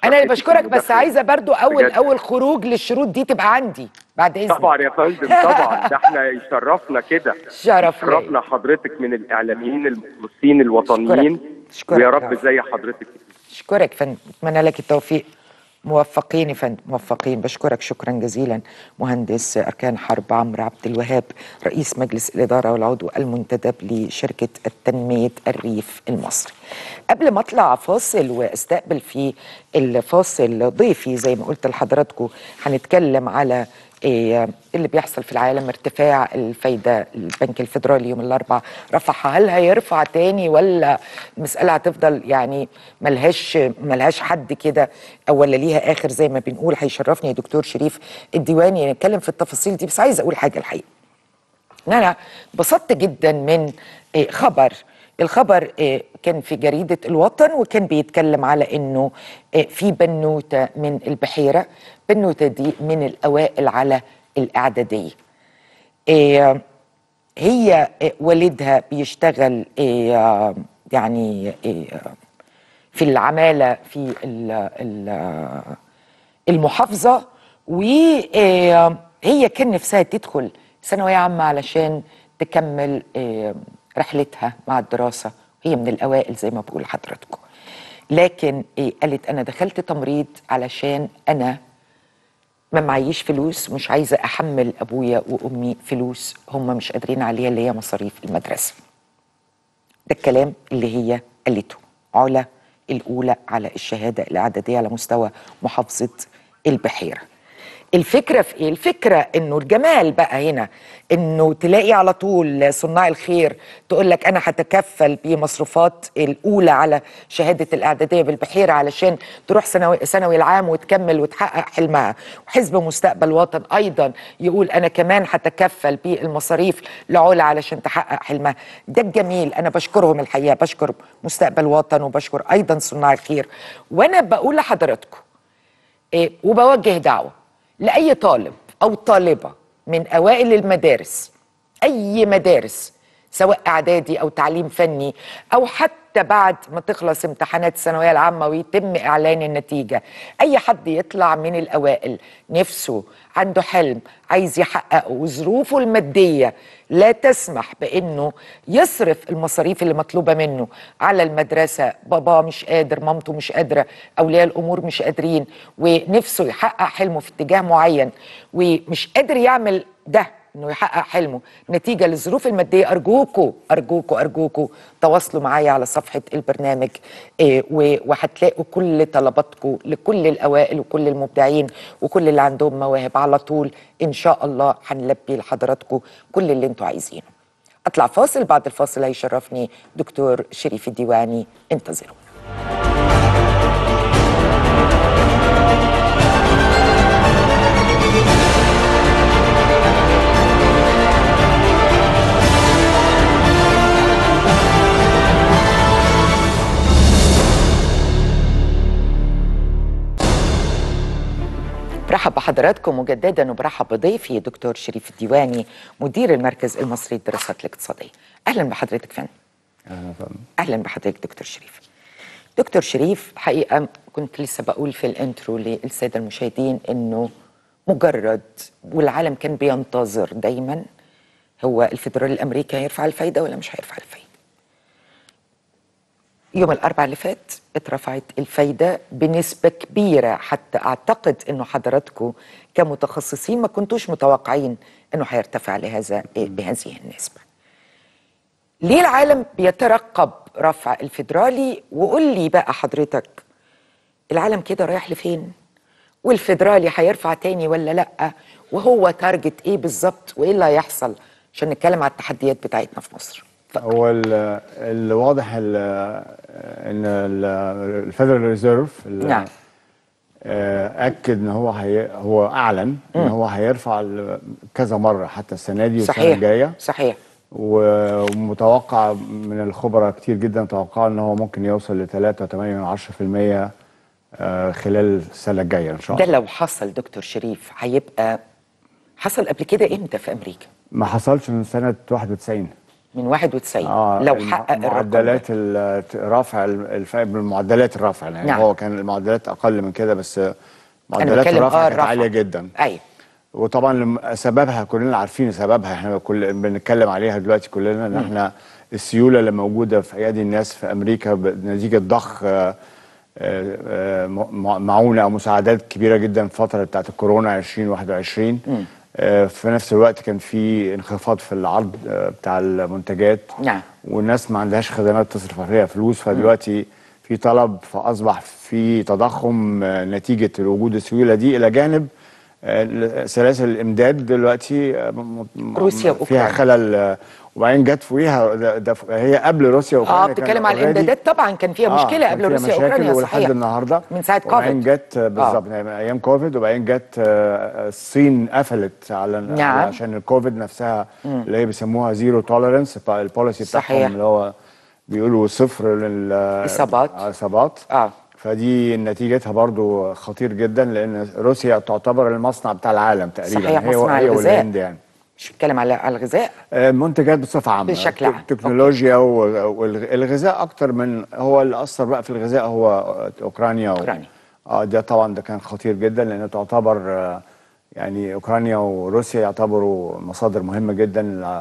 انا اللي حتة بشكرك بس المداخلة. عايزه برضو اول بجد. اول خروج للشروط دي تبقى عندي بعد اذنك طبعا يا فندم طبعا ده احنا يشرفنا كده شرف ليا. شرفنا حضرتك من الاعلاميين المخلصين الوطنيين أشكرك. ويا أشكرك. رب زي حضرتك اشكرك فندم اتمنى لك التوفيق موفقين يا فندم موفقين بشكرك شكرا جزيلا مهندس اركان حرب عمرو عبد الوهاب رئيس مجلس الاداره والعضو المنتدب لشركه التنميه الريف المصري قبل ما اطلع فاصل واستقبل في الفاصل ضيفي زي ما قلت لحضراتكم هنتكلم على إيه اللي بيحصل في العالم ارتفاع الفايدة البنك الفيدرالي يوم الأربعاء رفعها هل هيرفع تاني ولا المسألة هتفضل يعني ملهاش ملهاش حد كده أو ولا ليها آخر زي ما بنقول هيشرفني يا دكتور شريف الديواني نتكلم في التفاصيل دي بس عايز أقول حاجة الحقيقة إن أنا انبسطت جدا من إيه، خبر الخبر إيه، كان في جريدة الوطن وكان بيتكلم على انه إيه، في بنوتة من البحيرة بنوتة دي من الأوائل على الإعدادية إيه، هي إيه، والدها بيشتغل إيه، يعني إيه، في العمالة في ال- ال- المحافظة وهي كان نفسها تدخل ثانوية عامة علشان تكمل آه، رحلتها مع الدراسة هي من الأوائل زي ما بقول لحضراتكم لكن آه، قالت أنا دخلت تمريض علشان أنا ما معيش فلوس مش عايزة أحمل أبويا وأمي فلوس هم مش قادرين عليها اللي هي مصاريف المدرسة ده الكلام اللي هي قالته علا الأولى على الشهادة الإعدادية على مستوى محافظة البحيرة الفكرة في إيه؟ الفكرة إنه الجمال بقى هنا إنه تلاقي على طول صناع الخير تقول لك أنا هتكفل بمصروفات الأولى على شهادة الإعدادية بالبحيرة علشان تروح ثانوي ثانوي العام وتكمل وتحقق حلمها وحزب مستقبل وطن أيضا يقول أنا كمان هتكفل بالمصاريف لعلا علشان تحقق حلمها ده الجميل أنا بشكرهم الحقيقة بشكر مستقبل وطن وبشكر أيضا صناع الخير وأنا بقول لحضراتكم إيه وبوجه دعوة لأي طالب أو طالبة من أوائل المدارس أي مدارس سواء إعدادي أو تعليم فني أو حتى بعد ما تخلص امتحانات الثانوية العامة ويتم إعلان النتيجة أي حد يطلع من الأوائل نفسه عنده حلم عايز يحققه وظروفه المادية لا تسمح بأنه يصرف المصاريف اللي مطلوبة منه على المدرسة بابا مش قادر مامته مش قادرة أولياء الأمور مش قادرين ونفسه يحقق حلمه في اتجاه معين ومش قادر يعمل ده انه يحقق حلمه نتيجه للظروف الماديه ارجوكوا ارجوكوا ارجوكوا تواصلوا معايا على صفحه البرنامج إيه و- وهتلاقوا كل طلباتكم لكل الاوائل وكل المبدعين وكل اللي عندهم مواهب على طول ان شاء الله هنلبي لحضراتكم كل اللي انتوا عايزينه اطلع فاصل بعد الفاصل هيشرفني دكتور شريف الديواني انتظروا برحب بحضراتكم مجددا وبرحب بضيفي دكتور شريف الديواني مدير المركز المصري للدراسات الاقتصاديه اهلا بحضرتك فندم اهلا بحضرتك دكتور شريف دكتور شريف حقيقه كنت لسه بقول في الانترو للساده المشاهدين انه مجرد والعالم كان بينتظر دايما هو الفدرالي الامريكي هيرفع الفايده ولا مش هيرفع الفايده يوم الأربعاء اللي فات اترفعت الفايدة بنسبة كبيرة حتى أعتقد أنه حضراتكم كمتخصصين ما كنتوش متوقعين أنه هيرتفع لهذا بهذه النسبة ليه العالم بيترقب رفع الفيدرالي وقول لي بقى حضرتك العالم كده رايح لفين والفيدرالي هيرفع تاني ولا لأ وهو تارجت ايه بالظبط وايه اللي هيحصل عشان نتكلم على التحديات بتاعتنا في مصر اتفضل. هو ال- الواضح ال- ان ال- الفيدرال ريزيرف ال- نعم. آه، اكد ان هو هي هو اعلن ان هو هيرفع ال- كذا مره حتى السنه دي والسنه صحيح الجايه صحيح و- ومتوقع من الخبراء كتير جدا توقعوا ان هو ممكن يوصل ل 3.8% آه، خلال السنه الجايه ان شاء ده الله لو حصل دكتور شريف هيبقى حصل قبل كده امتى في امريكا ما حصلش من سنه 91 من 91 لو حقق الرقم ده. معدلات ال- رفع الفائق بالمعدلات الرفع يعني نعم. هو كان المعدلات اقل من كده بس انا معدلات بتكلم الرفع اه كانت الرفع عاليه جدا ايوه وطبعا لم- سببها كلنا عارفين سببها احنا كل بنتكلم عليها دلوقتي كلنا ان احنا السيوله اللي موجوده في ايادي الناس في امريكا ب- نتيجه ضخ آه، آه، آه، م- معونه او مساعدات كبيره جدا في الفتره بتاعت الكورونا 2021 آه، في نفس الوقت كان في انخفاض في العرض آه، بتاع المنتجات نعم. والناس ما عندهاش خدمات تصرف فيها فلوس فدلوقتي في طلب فاصبح في تضخم آه، نتيجه وجود السيوله دي الى جانب آه، سلاسل الامداد دلوقتي آه، م- م- روسيا فيها وأوكرانيا. خلل آه، وبعدين جت فوقيها ده ده هي قبل روسيا اه واوكرانيا كان بتتكلم على already- الامدادات طبعا كان فيها آه، مشكله كان قبل فيها روسيا مشاكل واوكرانيا ولحد صحيح النهارده من ساعه وبعدين كوفيد جت آه، بالظبط يعني ايام كوفيد وبعدين جت آه، الصين قفلت على نعم. على- عشان الكوفيد نفسها اللي هي بيسموها زيرو توليرنس البوليسي صحيح. بتاعهم اللي هو بيقولوا صفر إصابات. الاصابات اه فدي نتيجتها برضو خطير جدا لان روسيا تعتبر المصنع بتاع العالم تقريبا صحيح، هي مصنع هي الغذاء. والهند يعني مش بتكلم على على الغذاء آه، منتجات بصفة عامة بشكل عام. تك- تكنولوجيا والغذاء أكتر من هو اللي أثر بقى في الغذاء هو أوكرانيا و- أوكرانيا. اه ده طبعا ده كان خطير جدا لأنه تعتبر آه، يعني أوكرانيا وروسيا يعتبروا مصادر مهمة جدا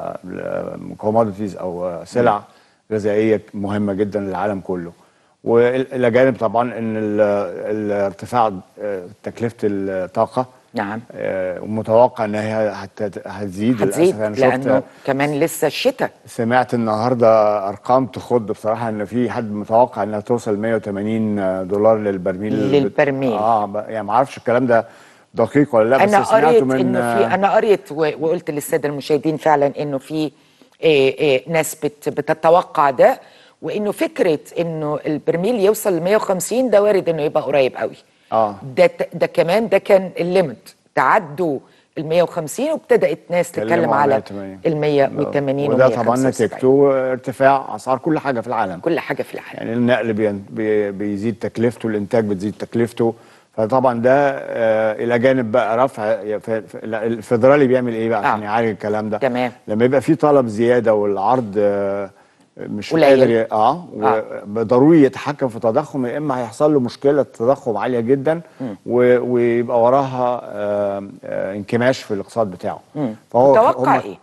كوموديتيز أو آه، سلع غذائية مهمة جدا للعالم كله والى جانب طبعا ان ال- الارتفاع آه، تكلفه الطاقه نعم آه، ومتوقع ان هي هت- هتزيد هتزيد للاسف انا لانه شفت كمان لسه الشتاء سمعت النهارده ارقام تخض بصراحه ان في حد متوقع انها توصل 180 دولار للبرميل للبرميل. اه ب- يعني ما اعرفش الكلام ده دقيق ولا لا بس انا سمعته قريت من انه في انا قريت و- وقلت للساده المشاهدين فعلا انه في إيه إيه ناس بت بتتوقع ده وانه فكره انه البرميل يوصل ل 150 ده وارد انه يبقى قريب قوي اه ده ت- ده كمان ده كان الليمت تعدوا ال 150 وابتدت ناس اتكلموا تتكلم على على 180. ال 180 وده طبعا 175. نتيجته ارتفاع اسعار كل حاجه في العالم كل حاجه في العالم يعني النقل بي- بي- بيزيد تكلفته الانتاج بتزيد تكلفته فطبعا ده آه الى جانب بقى رفع ف- ف- لا، الفدرالي بيعمل ايه بقى آه. عشان يعالج الكلام ده تمام. لما يبقى في طلب زياده والعرض آه مش قليل. قادر ي- اه وضروري يتحكم في تضخم يا اما هيحصل له مشكله تضخم عاليه جدا و- ويبقى وراها آه آه انكماش في الاقتصاد بتاعه فهو متوقع هم- ايه؟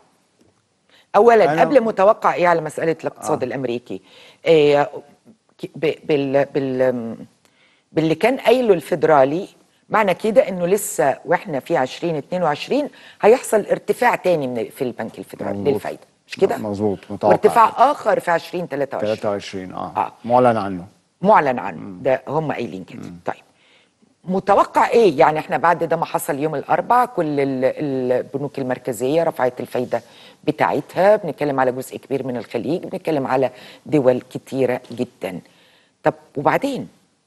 اولا أنا- قبل متوقع ايه على مساله الاقتصاد آه. الامريكي إيه ك- ب- بال بال باللي كان قايله الفيدرالي معنى كده انه لسه واحنا في 2022 هيحصل ارتفاع تاني من في البنك الفيدرالي مظبوط. للفايده مش كده؟ مظبوط متوقع وارتفاع اخر في 2023 23 اه, آه. معلن عنه معلن عنه ده هم قايلين كده طيب متوقع ايه يعني احنا بعد ده ما حصل يوم الاربعاء كل ال- البنوك المركزيه رفعت الفايده بتاعتها بنتكلم على جزء كبير من الخليج بنتكلم على دول كتيره جدا طب وبعدين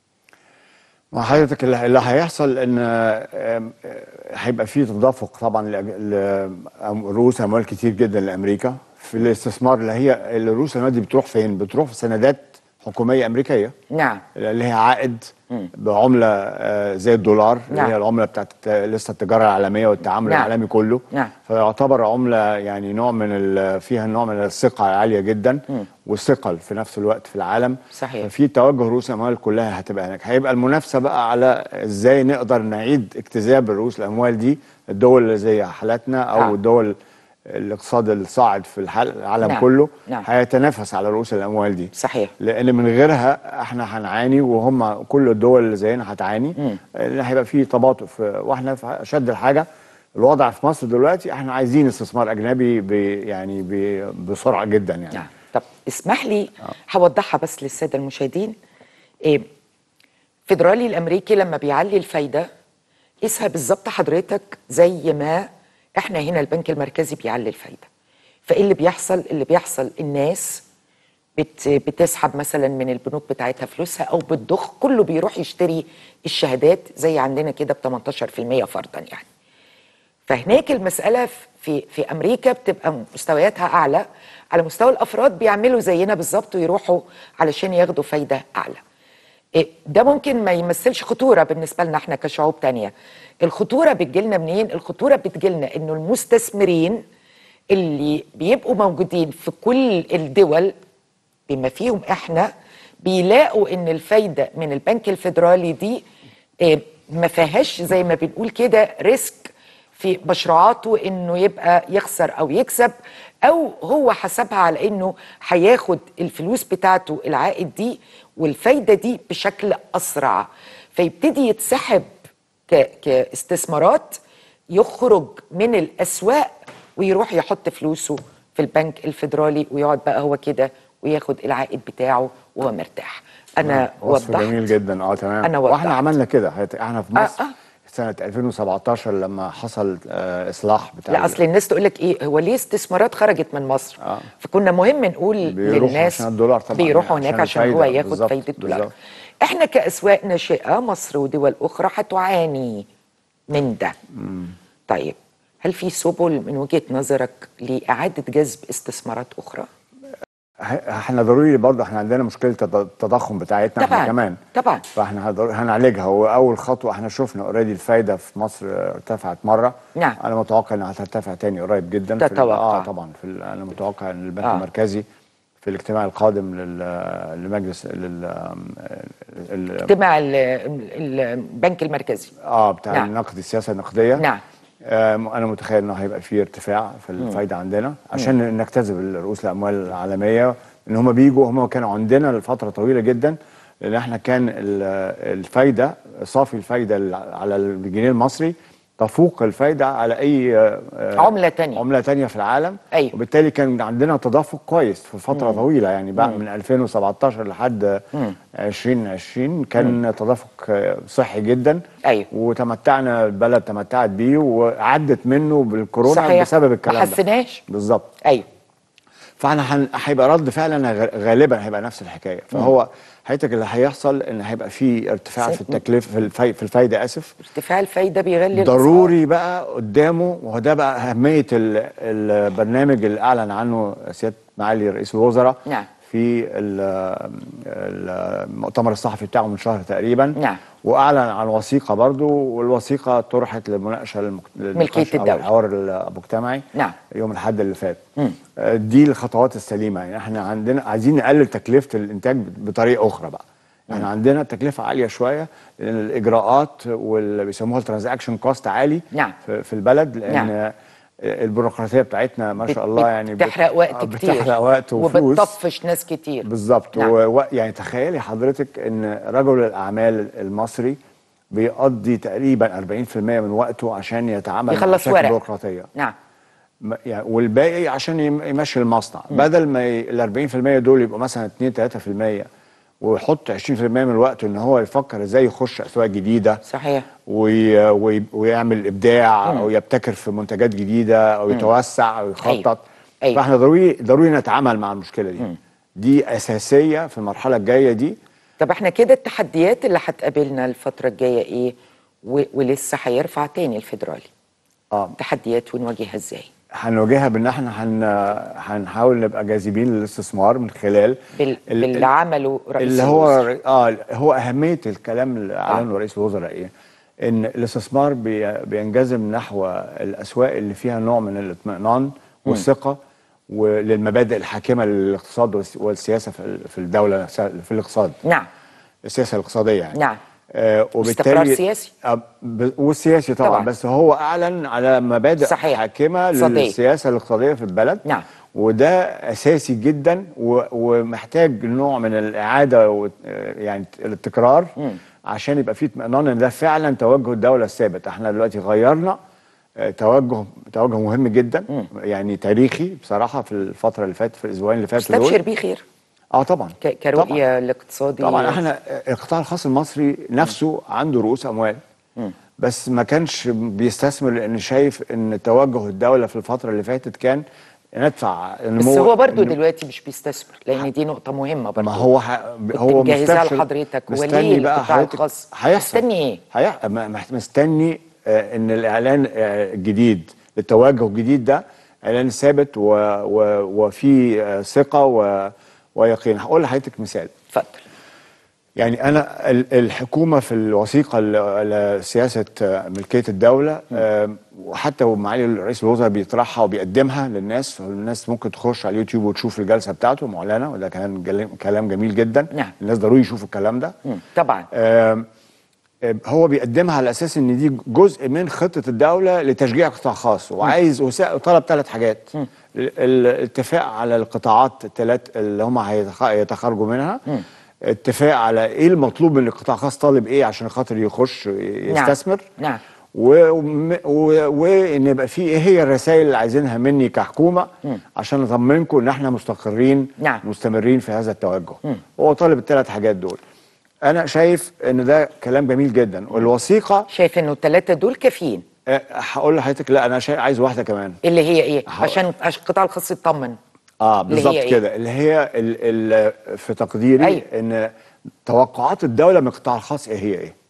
ما حضرتك اللي اللي هيحصل ان آم، آه، هيبقى في تدفق طبعا لرؤوس اموال كتير جدا لامريكا في الاستثمار اللي هي رؤوس الاموال دي بتروح فين؟ بتروح في سندات حكوميه امريكيه نعم اللي هي عائد بعمله آه، زي الدولار اللي نعم. هي العمله بتاعت لسه التجاره العالميه والتعامل نعم. العالمي كله نعم. فيعتبر عمله يعني نوع من ال- فيها نوع من الثقه عاليه جدا والثقل في نفس الوقت في العالم صحيح. ففي توجه رؤوس الاموال كلها هتبقى هناك هيبقى المنافسه بقى على ازاي نقدر نعيد اجتذاب رؤوس الاموال دي الدول اللي زي حالتنا او آه. الدول الاقتصاد الصاعد في الحال- العالم نعم. كله نعم. هيتنافس على رؤوس الاموال دي صحيح لان من غيرها احنا هنعاني وهم كل الدول اللي زينا هتعاني لان هيبقى في تباطؤ في- واحنا في اشد الحاجه الوضع في مصر دلوقتي احنا عايزين استثمار اجنبي ب يعني ب بسرعه جدا يعني نعم طب اسمح لي هوضحها بس للساده المشاهدين إيه فيدرالي الامريكي لما بيعلي الفايده قيسها بالظبط حضرتك زي ما احنا هنا البنك المركزي بيعلي الفايده فايه اللي بيحصل اللي بيحصل الناس بت بتسحب مثلا من البنوك بتاعتها فلوسها او بتضخ كله بيروح يشتري الشهادات زي عندنا كده ب 18% فرضا يعني فهناك المسألة في في أمريكا بتبقى مستوياتها أعلى على مستوى الأفراد بيعملوا زينا بالظبط ويروحوا علشان ياخدوا فايدة أعلى إيه، ده ممكن ما يمثلش خطورة بالنسبة لنا احنا كشعوب تانية الخطورة بتجيلنا منين؟ الخطورة بتجيلنا إنه المستثمرين اللي بيبقوا موجودين في كل الدول بما فيهم احنا بيلاقوا ان الفايده من البنك الفيدرالي دي آه، ما فيهاش زي ما بنقول كده ريسك في مشروعاته انه يبقى يخسر او يكسب او هو حسبها على انه هياخد الفلوس بتاعته العائد دي والفايده دي بشكل اسرع فيبتدي يتسحب ك- كاستثمارات يخرج من الاسواق ويروح يحط فلوسه في البنك الفيدرالي ويقعد بقى هو كده وياخد العائد بتاعه وهو مرتاح انا وصف وضحت جميل جدا اه تمام أنا واحنا وضحت. عملنا كده هت- احنا في آه، مصر آه. سنه 2017 لما حصل آه اصلاح بتاع لا اصل الناس تقول لك ايه هو ليه استثمارات خرجت من مصر آه. فكنا مهم نقول بيروحوا للناس عشان الدولار طبعاً، بيروحوا يعني هناك عشان عشان هو الفايدة. ياخد بالظبط، فايده الدولار بالظبط. احنا كاسواق ناشئه مصر ودول اخرى هتعاني من ده طيب هل في سبل من وجهه نظرك لاعاده جذب استثمارات اخرى ه- احنا ضروري برضه احنا عندنا مشكله التض- التضخم بتاعتنا طبعاً، احنا كمان طبعاً. فاحنا هضر- هنعالجها واول خطوه احنا شفنا اوريدي الفايده في مصر اه، ارتفعت مره نعم. انا متوقع انها هترتفع تاني قريب جدا في ال- تتوقع. اه طبعا في ال- انا متوقع ان البنك آه. آه. المركزي في الاجتماع القادم لل- لمجلس لل ال- اجتماع ال- ال- البنك المركزي اه بتاع نعم. نعم. النقد السياسه النقديه نعم. آه انا متخيل انه هيبقى فيه ارتفاع في الفايده عندنا عشان نجتذب رؤوس الاموال العالميه ان هم بيجوا هم كانوا عندنا لفتره طويله جدا لان احنا كان ال- الفايده صافي الفايده ال- على الجنيه المصري تفوق الفايده على اي آه، آه، عملة تانية. عمله تانية في العالم أيوة. وبالتالي كان عندنا تدفق كويس في فتره طويله يعني بعد من 2017 لحد 2020 كان تدفق آه، صحي جدا أيوة. وتمتعنا البلد تمتعت بيه وعدت منه بالكورونا صحيح. بسبب الكلام ما ده حسناش بالظبط ايوه فاحنا هن- هيبقى رد فعلا غ- غالبا هيبقى نفس الحكايه فهو حياتك اللي هيحصل ان هيبقى في ارتفاع في التكلفه في, الفي في الفايده اسف ارتفاع الفايده بيغلي الأسعار. ضروري بقى قدامه وهو ده بقى اهميه ال- البرنامج اللي اعلن عنه سياده معالي رئيس الوزراء نعم. في ال- المؤتمر الصحفي بتاعه من شهر تقريبا نعم. واعلن عن وثيقه برضو والوثيقه طرحت للمناقشه المك... للنقاش أو الدولة. الحوار المجتمعي نعم. يوم الاحد اللي فات آه، دي الخطوات السليمه يعني احنا عندنا عايزين نقلل تكلفه الانتاج بطريقه اخرى بقى احنا عندنا تكلفه عاليه شويه لان الاجراءات واللي بيسموها الترانزاكشن كوست عالي نعم. في, في البلد لان نعم. آه، البيروقراطيه بتاعتنا ما شاء الله يعني بت- بتحرق وقت آه، كتير بتحرق وقت وفلوس وبتطفش ناس كتير بالظبط نعم. نعم. و... يعني تخيلي حضرتك ان رجل الاعمال المصري بيقضي تقريبا 40% من وقته عشان يتعامل يخلص مع مشاكل ورق. بيروقراطيه نعم م- يعني والباقي عشان يم- يمشي المصنع بدل ما ي... ال 40% دول يبقوا مثلا 2 3% ويحط 20% من الوقت ان هو يفكر ازاي يخش اسواق جديده صحيح وي... وي... ويعمل ابداع او يبتكر في منتجات جديده او يتوسع او يخطط أيوة. أيوة. فاحنا ضروري ضروري نتعامل مع المشكله دي دي اساسيه في المرحله الجايه دي طب احنا كده التحديات اللي هتقابلنا الفتره الجايه ايه و... ولسه هيرفع تاني الفيدرالي اه تحديات ونواجهها ازاي هنواجهها بان احنا هن... هنحاول نبقى جاذبين للاستثمار من خلال بال... ال- باللي عمله رئيس اللي هو الوزراء. اه هو اهميه الكلام اللي اعلنه رئيس الوزراء ايه؟ ان الاستثمار بي بينجذب نحو الاسواق اللي فيها نوع من الاطمئنان والثقه وللمبادئ الحاكمه للاقتصاد والس- والسياسه في ال- في الدوله نفسها في الاقتصاد نعم السياسه الاقتصاديه يعني نعم. آه واستقرار سياسي. آه ب- والسياسي طبعا, طبعاً. طبعا بس هو اعلن على مبادئ صحيح. حاكمه اقتصادية. للسياسه الاقتصاديه في البلد نعم. وده اساسي جدا و- ومحتاج نوع من الاعاده و- يعني التكرار عشان يبقى في اطمئنان ان ده فعلا توجه الدوله الثابت احنا دلوقتي غيرنا آه، توجه توجه مهم جدا يعني تاريخي بصراحه في الفتره اللي فاتت في الاسبوعين اللي فاتوا دول. استبشر بيه خير اه طبعا ك... كرؤيه الاقتصادي طبعا احنا القطاع الخاص المصري نفسه عنده رؤوس اموال بس ما كانش بيستثمر لان شايف ان توجه الدوله في الفتره اللي فاتت كان ندفع بس نمو هو برضو نم- دلوقتي مش بيستثمر لان دي نقطه مهمه برضو ما هو ح... هو مجهزها مستبشر- لحضرتك هو مستني ليه بقى القطاع حضرتك الخاص هيحصل مستني ايه هي... ما- ما- مستني آه، ان الاعلان آه، الجديد التوجه الجديد ده اعلان ثابت و... و... وفي آه، ثقه و... ويقين هقول لحضرتك مثال اتفضل يعني انا ال- الحكومه في الوثيقه ل- لسياسه آه، ملكيه الدوله آه، وحتى معالي رئيس الوزراء بيطرحها وبيقدمها للناس والناس ممكن تخش على اليوتيوب وتشوف الجلسه بتاعته معلنه وده كان جل- كلام جميل جدا نعم. الناس ضروري يشوفوا الكلام ده مم. طبعا آم، آم، هو بيقدمها على اساس ان دي جزء من خطه الدوله لتشجيع قطاع خاص وعايز وسا- وطلب ثلاث حاجات ال- الاتفاق على القطاعات الثلاث اللي هم هيتخ- هيتخرجوا منها اتفاق على ايه المطلوب من القطاع الخاص طالب ايه عشان خاطر يخش يستثمر نعم. و- وم- و- وان يبقى في ايه هي الرسائل اللي عايزينها مني كحكومه عشان نطمنكم ان احنا مستقرين نعم. مستمرين في هذا التوجه هو طالب الثلاث حاجات دول انا شايف ان ده كلام جميل جدا والوثيقه شايف انه الثلاثه دول كافيين آه، هقول لحضرتك لا انا شايف عايز واحده كمان اللي هي ايه هقول. عشان عشان القطاع الخاص يطمن اه اللي هي بالظبط إيه؟ كده اللي هي ال ال في تقديري أيوة. ان توقعات الدوله من القطاع الخاص ايه هي ايه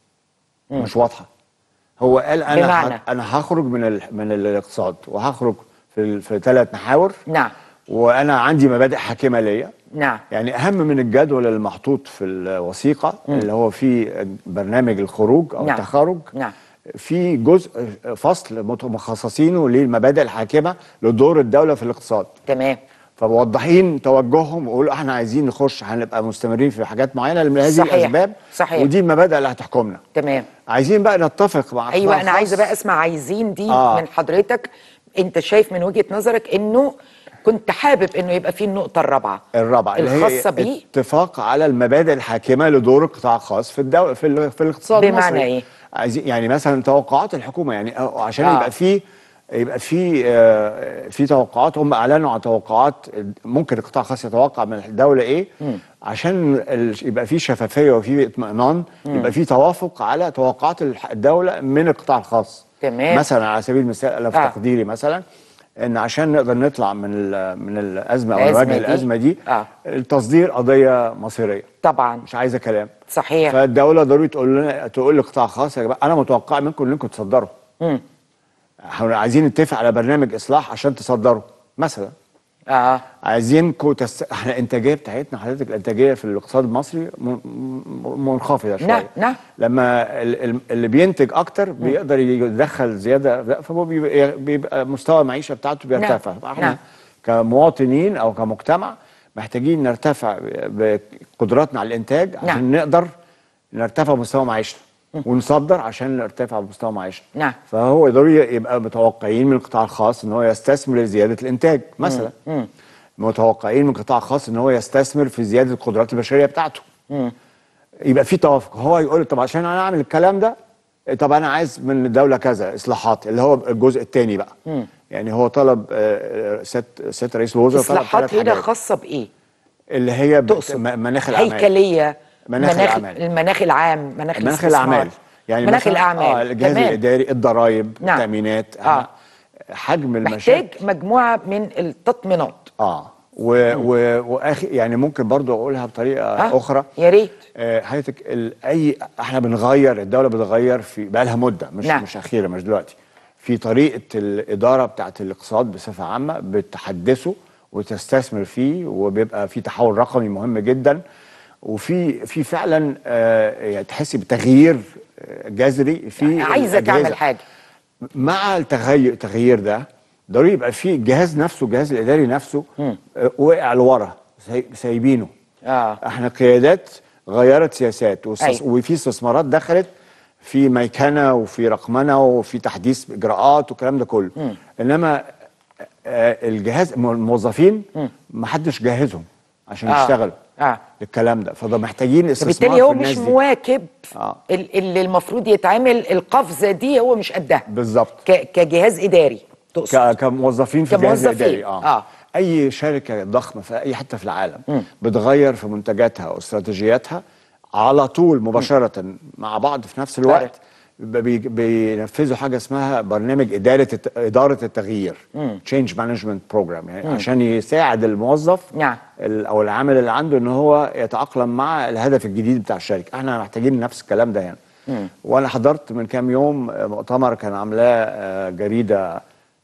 مش واضحه هو قال انا بمعنى؟ ه- انا هخرج من ال من الاقتصاد وهخرج في ال في ثلاث محاور نعم وانا عندي مبادئ حاكمه ليا نعم يعني اهم من الجدول المحطوط في الوثيقه اللي هو في برنامج الخروج او نعم. التخرج نعم. في جزء فصل مت- مخصصينه للمبادئ الحاكمه لدور الدوله في الاقتصاد تمام فموضحين توجههم ويقولوا احنا عايزين نخش هنبقى مستمرين في حاجات معينه لهذه صحيح. الاسباب صحيح. ودي المبادئ اللي هتحكمنا تمام عايزين بقى نتفق مع ايوه قطاع انا عايزه خاص. بقى اسمع عايزين دي آه. من حضرتك انت شايف من وجهه نظرك انه كنت حابب انه يبقى في النقطه الرابعه الرابعه اللي هي الخاصه بيه اتفاق على المبادئ الحاكمه لدور القطاع الخاص في الدو... في, ال... في الاقتصاد بمعنى المصري إيه؟ عايزين يعني مثلا توقعات الحكومه يعني أو- عشان آه. يبقى في يبقى في آه، في توقعات هم اعلنوا عن توقعات ممكن القطاع الخاص يتوقع من الدوله ايه عشان ال- يبقى في شفافيه وفي اطمئنان يبقى في توافق على توقعات الح- الدوله من القطاع الخاص تمام. مثلا على سبيل المثال انا في آه. تقديري مثلا ان عشان نقدر نطلع من ال- من الازمه او الأزمة نواجه دي. الازمه دي آه. التصدير قضيه مصيريه طبعا مش عايزه كلام صحيح فالدوله ضروري تقول لنا تقول للقطاع الخاص يا جماعه انا متوقع منكم انكم تصدروا مم. احنا عايزين نتفق على برنامج اصلاح عشان تصدروا مثلا اه عايزينكم تست... احنا الانتاجيه بتاعتنا حضرتك الانتاجيه في الاقتصاد المصري م- م- منخفضه شويه نعم، نعم. لما ال- ال- اللي بينتج اكتر بيقدر يدخل زياده فهو بيبقى, بيبقى مستوى المعيشه بتاعته بيرتفع نعم، فاحنا نعم. كمواطنين او كمجتمع محتاجين نرتفع بقدراتنا على الانتاج عشان نعم. نقدر نرتفع مستوى معيشتنا ونصدر عشان نرتفع مستوى معيشتنا نعم. فهو ضروري يبقى متوقعين من القطاع الخاص ان هو يستثمر لزياده الانتاج مثلا متوقعين من القطاع الخاص ان هو يستثمر في زياده القدرات البشريه بتاعته يبقى في توافق هو يقول طب عشان انا اعمل الكلام ده طب انا عايز من الدوله كذا اصلاحات اللي هو الجزء الثاني بقى يعني هو طلب آه، آه، ست ست رئيس الوزراء طلب اصلاحات ثلاث هنا حاجات خاصه بايه اللي هي بت- تقصد م- مناخ الاعمال هيكليه مناخ الأعمال. المناخ العام مناخ مناخ الاستثمار. الاعمال يعني مناخ مثلاً، الاعمال اه الجهاز تمام. الاداري الضرائب نعم. التامينات آه. حجم محتاج المشاكل مجموعه من التطمينات اه و و واخي يعني ممكن برضو اقولها بطريقه آه، اخرى يا ريت آه، حضرتك ال- اي احنا بنغير الدوله بتغير في بقى لها مده مش نعم. مش اخيره مش دلوقتي في طريقه الاداره بتاعت الاقتصاد بصفه عامه بتحدثه وتستثمر فيه وبيبقى في تحول رقمي مهم جدا وفي في فعلا آه، يعني تحسي بتغيير آه، جذري في عايزه تعمل الأجهزة. حاجه مع التغير التغيير ده ضروري يبقى في الجهاز نفسه الجهاز الاداري نفسه آه، وقع لورا ساي- سايبينه آه. احنا قيادات غيرت سياسات واستس- أيوة. وفي استثمارات دخلت في ميكنه وفي رقمنه وفي تحديث اجراءات والكلام ده كله انما آه، الجهاز الموظفين ما حدش جهزهم عشان آه. يشتغلوا آه. الكلام ده فده محتاجين استثمار فبالتالي هو في مش الناس دي. مواكب آه. ال- اللي المفروض يتعمل القفزه دي هو مش قدها بالظبط ك- كجهاز اداري تقصد ك- كموظفين في الجهاز كموظفين، الاداري اه, آه. اي شركه ضخمه في اي حته في العالم بتغير في منتجاتها واستراتيجياتها على طول مباشره مع بعض في نفس الوقت بي- بينفذوا حاجه اسمها برنامج اداره الت- اداره التغيير تشينج مانجمنت بروجرام يعني عشان يساعد الموظف نعم. ال- او العامل اللي عنده ان هو يتاقلم مع الهدف الجديد بتاع الشركه احنا محتاجين نفس الكلام ده هنا وانا حضرت من كام يوم آه، مؤتمر كان عاملاه آه، جريده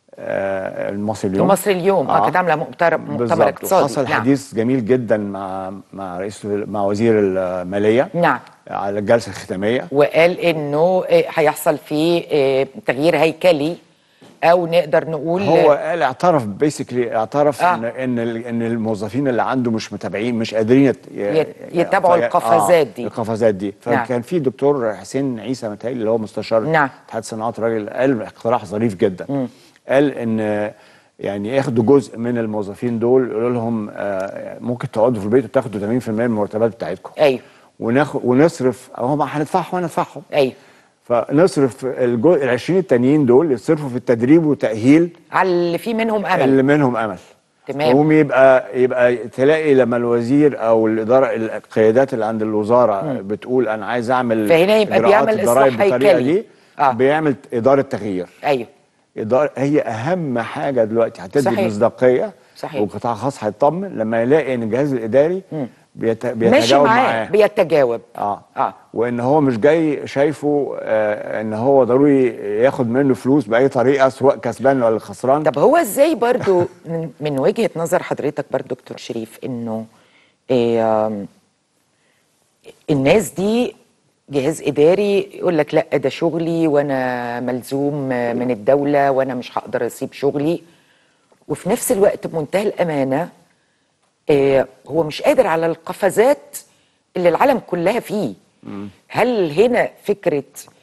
آه، المصري اليوم مصر اليوم اه كانت عامله مؤتمر مؤتمر بالظبط اقتصادي وحصل نعم. حديث جميل جدا مع مع رئيس مع وزير الماليه نعم. على الجلسه الختاميه وقال انه آه، هيحصل فيه آه، تغيير هيكلي او نقدر نقول هو قال اعترف بيسكلي اعترف آه. ان ان ال- ان الموظفين اللي عنده مش متابعين مش قادرين يت... يت- يتابعوا في- القفزات دي. القفزات دي نعم. فكان في دكتور حسين عيسى متهيألي اللي هو مستشار نعم. اتحاد الصناعات راجل قال اقتراح ظريف جدا قال ان يعني ياخدوا جزء من الموظفين دول يقولوا لهم آه، ممكن تقعدوا في البيت وتاخدوا 80% من المرتبات بتاعتكم ايوه وناخد ونصرف او هم هندفعهم وندفعهم ايوه فنصرف الجزء ال 20 التانيين دول يصرفوا في التدريب وتأهيل على اللي فيه منهم امل اللي منهم امل تمام. فهم يبقى يبقى تلاقي لما الوزير او الاداره القيادات اللي عند الوزاره بتقول انا عايز اعمل فهنا يبقى إجراءات بيعمل الضرايب إصلاح بالطريقه هيكلي. دي آه. بيعمل اداره تغيير ايوه إدارة هي اهم حاجه دلوقتي هتدي صحيح. مصداقيه صحيح. والقطاع الخاص هيطمن لما يلاقي ان الجهاز الاداري بيت... ماشي بيتجاوب معاه معاه بيتجاوب اه اه وان هو مش جاي شايفه آه ان هو ضروري ياخد منه فلوس باي طريقه سواء كسبان ولا خسران طب هو ازاي برضو من, من وجهة نظر حضرتك برضو دكتور شريف انه إيه آم، الناس دي جهاز اداري يقول لك لا ده شغلي وانا ملزوم من الدولة وانا مش هقدر اسيب شغلي وفي نفس الوقت بمنتهى الامانة إيه هو مش قادر على القفزات اللي العالم كلها فيه هل هنا فكرة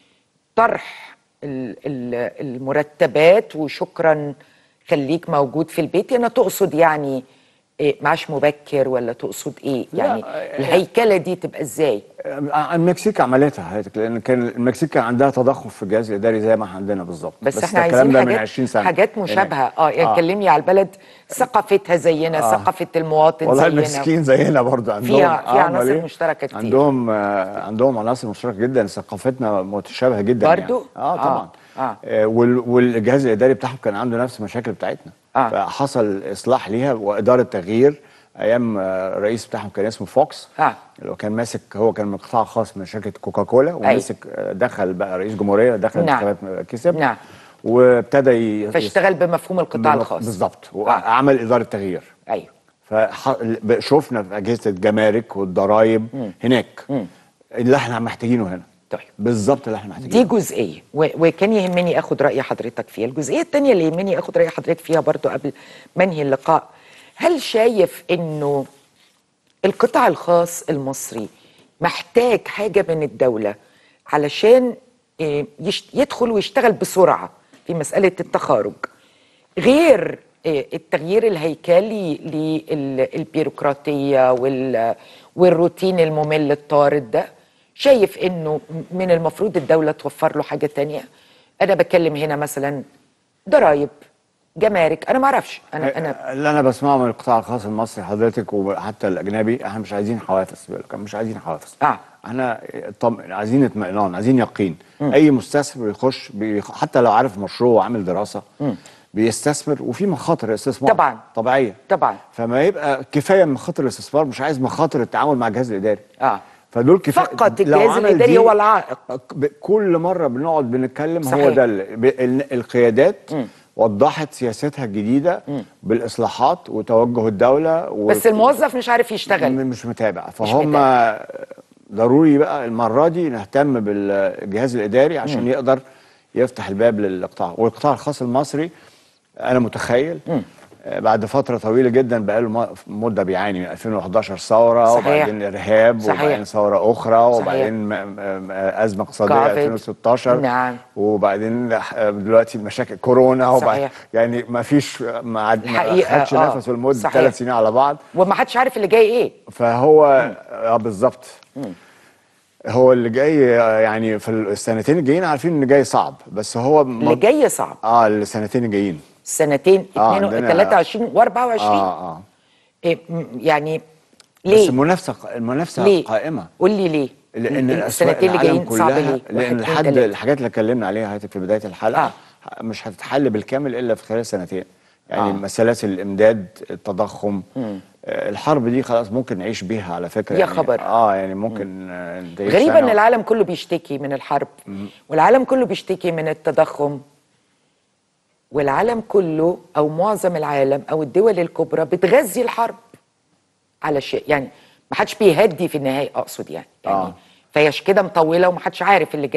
طرح ال- ال- المرتبات وشكرا خليك موجود في البيت انا تقصد يعني إيه معاش مبكر ولا تقصد ايه يعني آه، الهيكله دي تبقى ازاي آه، المكسيك عملتها حضرتك لان كان المكسيك كان عندها تضخم في الجهاز الاداري زي ما عندنا بالظبط بس, احنا ده الكلام عايزين ده حاجات من 20 سنه حاجات مشابهه اه يعني آه. كلمني على البلد ثقافتها زينا آه. ثقافه المواطن والله زينا المكسيكيين زينا برضه عندهم فيها- فيها آه، أمال عناصر إيه؟ مشتركة كتير. عندهم آه عندهم عناصر مشتركه جدا ثقافتنا متشابهه جدا برضو؟ يعني. اه طبعا آه، آه. آه وال والجهاز الاداري بتاعهم كان عنده نفس المشاكل بتاعتنا آه. فحصل اصلاح ليها واداره تغيير ايام آه، الرئيس بتاعهم كان اسمه فوكس آه. اللي هو كان ماسك هو كان من قطاع خاص من شركه كوكاكولا وماسك آه، دخل بقى رئيس جمهوريه دخل نعم. انتخابات كسب نعم. وابتدى ي- فاشتغل بمفهوم القطاع بالظبط- الخاص بالظبط وعمل اداره تغيير ايوه فشفنا في اجهزه الجمارك والضرايب هناك اللي احنا محتاجينه هنا طيب. بالظبط اللي احنا محتاجينه دي جزئيه و- وكان يهمني اخد راي حضرتك فيها الجزئيه الثانيه اللي يهمني اخد راي حضرتك فيها برضو قبل ما انهي اللقاء هل شايف انه القطاع الخاص المصري محتاج حاجه من الدوله علشان إيه، يش- يدخل ويشتغل بسرعه في مساله التخارج غير إيه، التغيير الهيكلي للبيروقراطيه وال- والروتين الممل الطارد ده شايف انه من المفروض الدوله توفر له حاجه تانية انا بتكلم هنا مثلا ضرايب جمارك انا ما اعرفش انا انا اللي انا بسمعه من القطاع الخاص المصري حضرتك وحتى الاجنبي احنا مش عايزين حوافز بيقول لك مش عايزين حوافز آه. احنا طم... عايزين اطمئنان عايزين يقين اي مستثمر يخش بيخ... حتى لو عارف مشروع وعامل دراسه بيستثمر وفي مخاطر استثمار طبعاً. طبيعيه طبعا فما يبقى كفايه من مخاطر الاستثمار مش عايز مخاطر التعامل مع الجهاز الاداري اه فدول كفايه فقط لو الجهاز عمل الاداري دي- هو العائق ب- كل مره بنقعد بنتكلم هو صحيح. ده ال- ب- ال- القيادات وضحت سياستها الجديده بالاصلاحات وتوجه الدوله و- بس الموظف مش عارف يشتغل م- مش متابع فهم متابع. ضروري بقى المره دي نهتم بالجهاز الاداري عشان يقدر يفتح الباب للقطاع والقطاع الخاص المصري انا متخيل آه، بعد فتره طويله جدا بقى له مده بيعاني من 2011 ثوره صحيح. وبعدين ارهاب صحيح. وبعدين ثوره اخرى صحيح. وبعدين م- م- ازمه اقتصاديه كوفيد. 2016 نعم. وبعدين آه، دلوقتي مشاكل كورونا وبعد صحيح. يعني ما فيش ما عاد- ما الحقيقة، خدش آه. نفسه لمده صحيح. ثلاث سنين على بعض وما حدش عارف اللي جاي ايه فهو اه بالظبط هو اللي جاي آه، يعني في السنتين الجايين عارفين ان جاي صعب بس هو م- اللي جاي صعب اه السنتين الجايين سنتين آه، 2 عندنا- 23 و24 اه اه إيه م- يعني بس ليه المنافسه المنافسه ليه قائمه قول لي ليه لان الأسواق السنتين اللي العالم جايين صعب كلها- ليه لان واحد، اتنين، لحد تلاتة. الحاجات اللي اتكلمنا عليها حضرتك في بدايه الحلقه آه. مش هتتحل بالكامل الا في خلال سنتين يعني آه. آه. سلاسل الامداد التضخم آه الحرب دي خلاص ممكن نعيش بيها على فكره يا يعني خبر. اه يعني ممكن آه، نعيش غريبة سنة ان العالم كله بيشتكي من الحرب والعالم كله بيشتكي من التضخم والعالم كله او معظم العالم او الدول الكبرى بتغذي الحرب على شيء يعني ما حدش بيهدي في النهايه اقصد يعني يعني آه. فهي عشان كده مطوله وما حدش عارف اللي جاي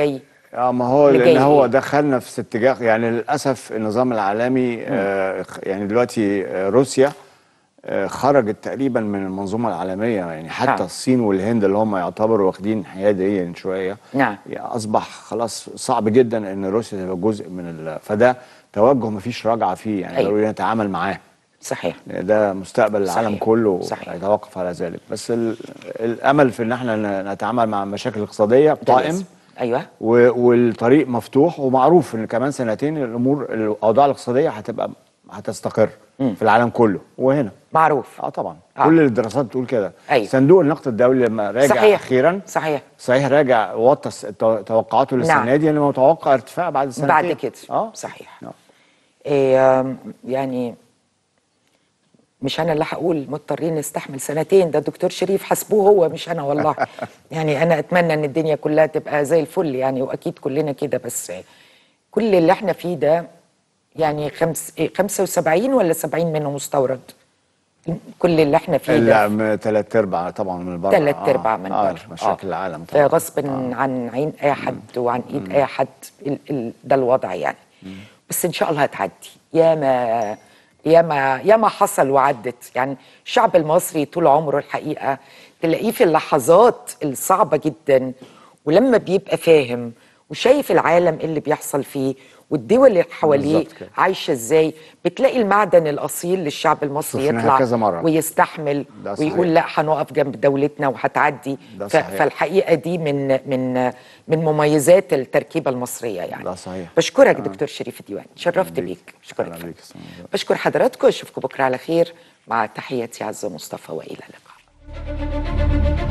اه ما هو اللي لان جاي هو إيه؟ دخلنا في اتجاه يعني للاسف النظام العالمي آه خ- يعني دلوقتي آه روسيا آه خرجت تقريبا من المنظومه العالميه يعني حتى نعم. الصين والهند اللي هم يعتبروا واخدين حياديا شويه نعم. يعني اصبح خلاص صعب جدا ان روسيا تبقى جزء من ال... فده توجه مفيش رجعه فيه يعني أيوة. ضروري نتعامل معاه صحيح ده مستقبل العالم صحيح. كله صحيح. هيتوقف على ذلك بس ال... الامل في ان احنا ن- نتعامل مع المشاكل الاقتصاديه ده قائم لازم. ايوه و- والطريق مفتوح ومعروف ان كمان سنتين الامور الاوضاع الاقتصاديه هتبقى هتستقر في العالم كله وهنا معروف اه طبعا آه. آه. كل الدراسات بتقول كده أيوة. صندوق النقد الدولي لما راجع صحيح اخيرا صحيح صحيح راجع وطى الس- تو- توقعاته للسنه نعم. دي انه متوقع ارتفاع بعد سنتين بعد كده اه صحيح آه. إيه آم، يعني مش انا اللي هقول مضطرين نستحمل سنتين ده الدكتور شريف حسبوه هو مش انا والله يعني انا اتمنى ان الدنيا كلها تبقى زي الفل يعني واكيد كلنا كده بس كل اللي احنا فيه ده يعني خمس إيه 75 ولا 70 منه مستورد كل اللي احنا فيه ده لا ثلاث ارباع طبعا من بره ثلاث آه. ارباع من آه بره مشاكل العالم طبعا فغصب عن عين اي حد وعن ايد اي حد ال ال ده الوضع يعني بس ان شاء الله هتعدي ياما ياما ياما حصل وعدت يعني الشعب المصري طول عمره الحقيقه تلاقيه في اللحظات الصعبه جدا ولما بيبقى فاهم وشايف العالم اللي بيحصل فيه والدول اللي حواليه بالظبط كده. عايشه ازاي بتلاقي المعدن الاصيل للشعب المصري شفناها يطلع كذا مرة. ويستحمل ده صحيح. ويقول لا هنقف جنب دولتنا وهتعدي ده ف- صحيح. فالحقيقه دي من من من مميزات التركيبه المصريه يعني ده صحيح. بشكرك دكتور شريف الديوان شرفت أهلا بيك بيك. اشكرك أهلا فندم. بيك يا أستاذ مهند. بشكر حضراتكم اشوفكم بكره على خير مع تحياتي عزه مصطفى والى اللقاء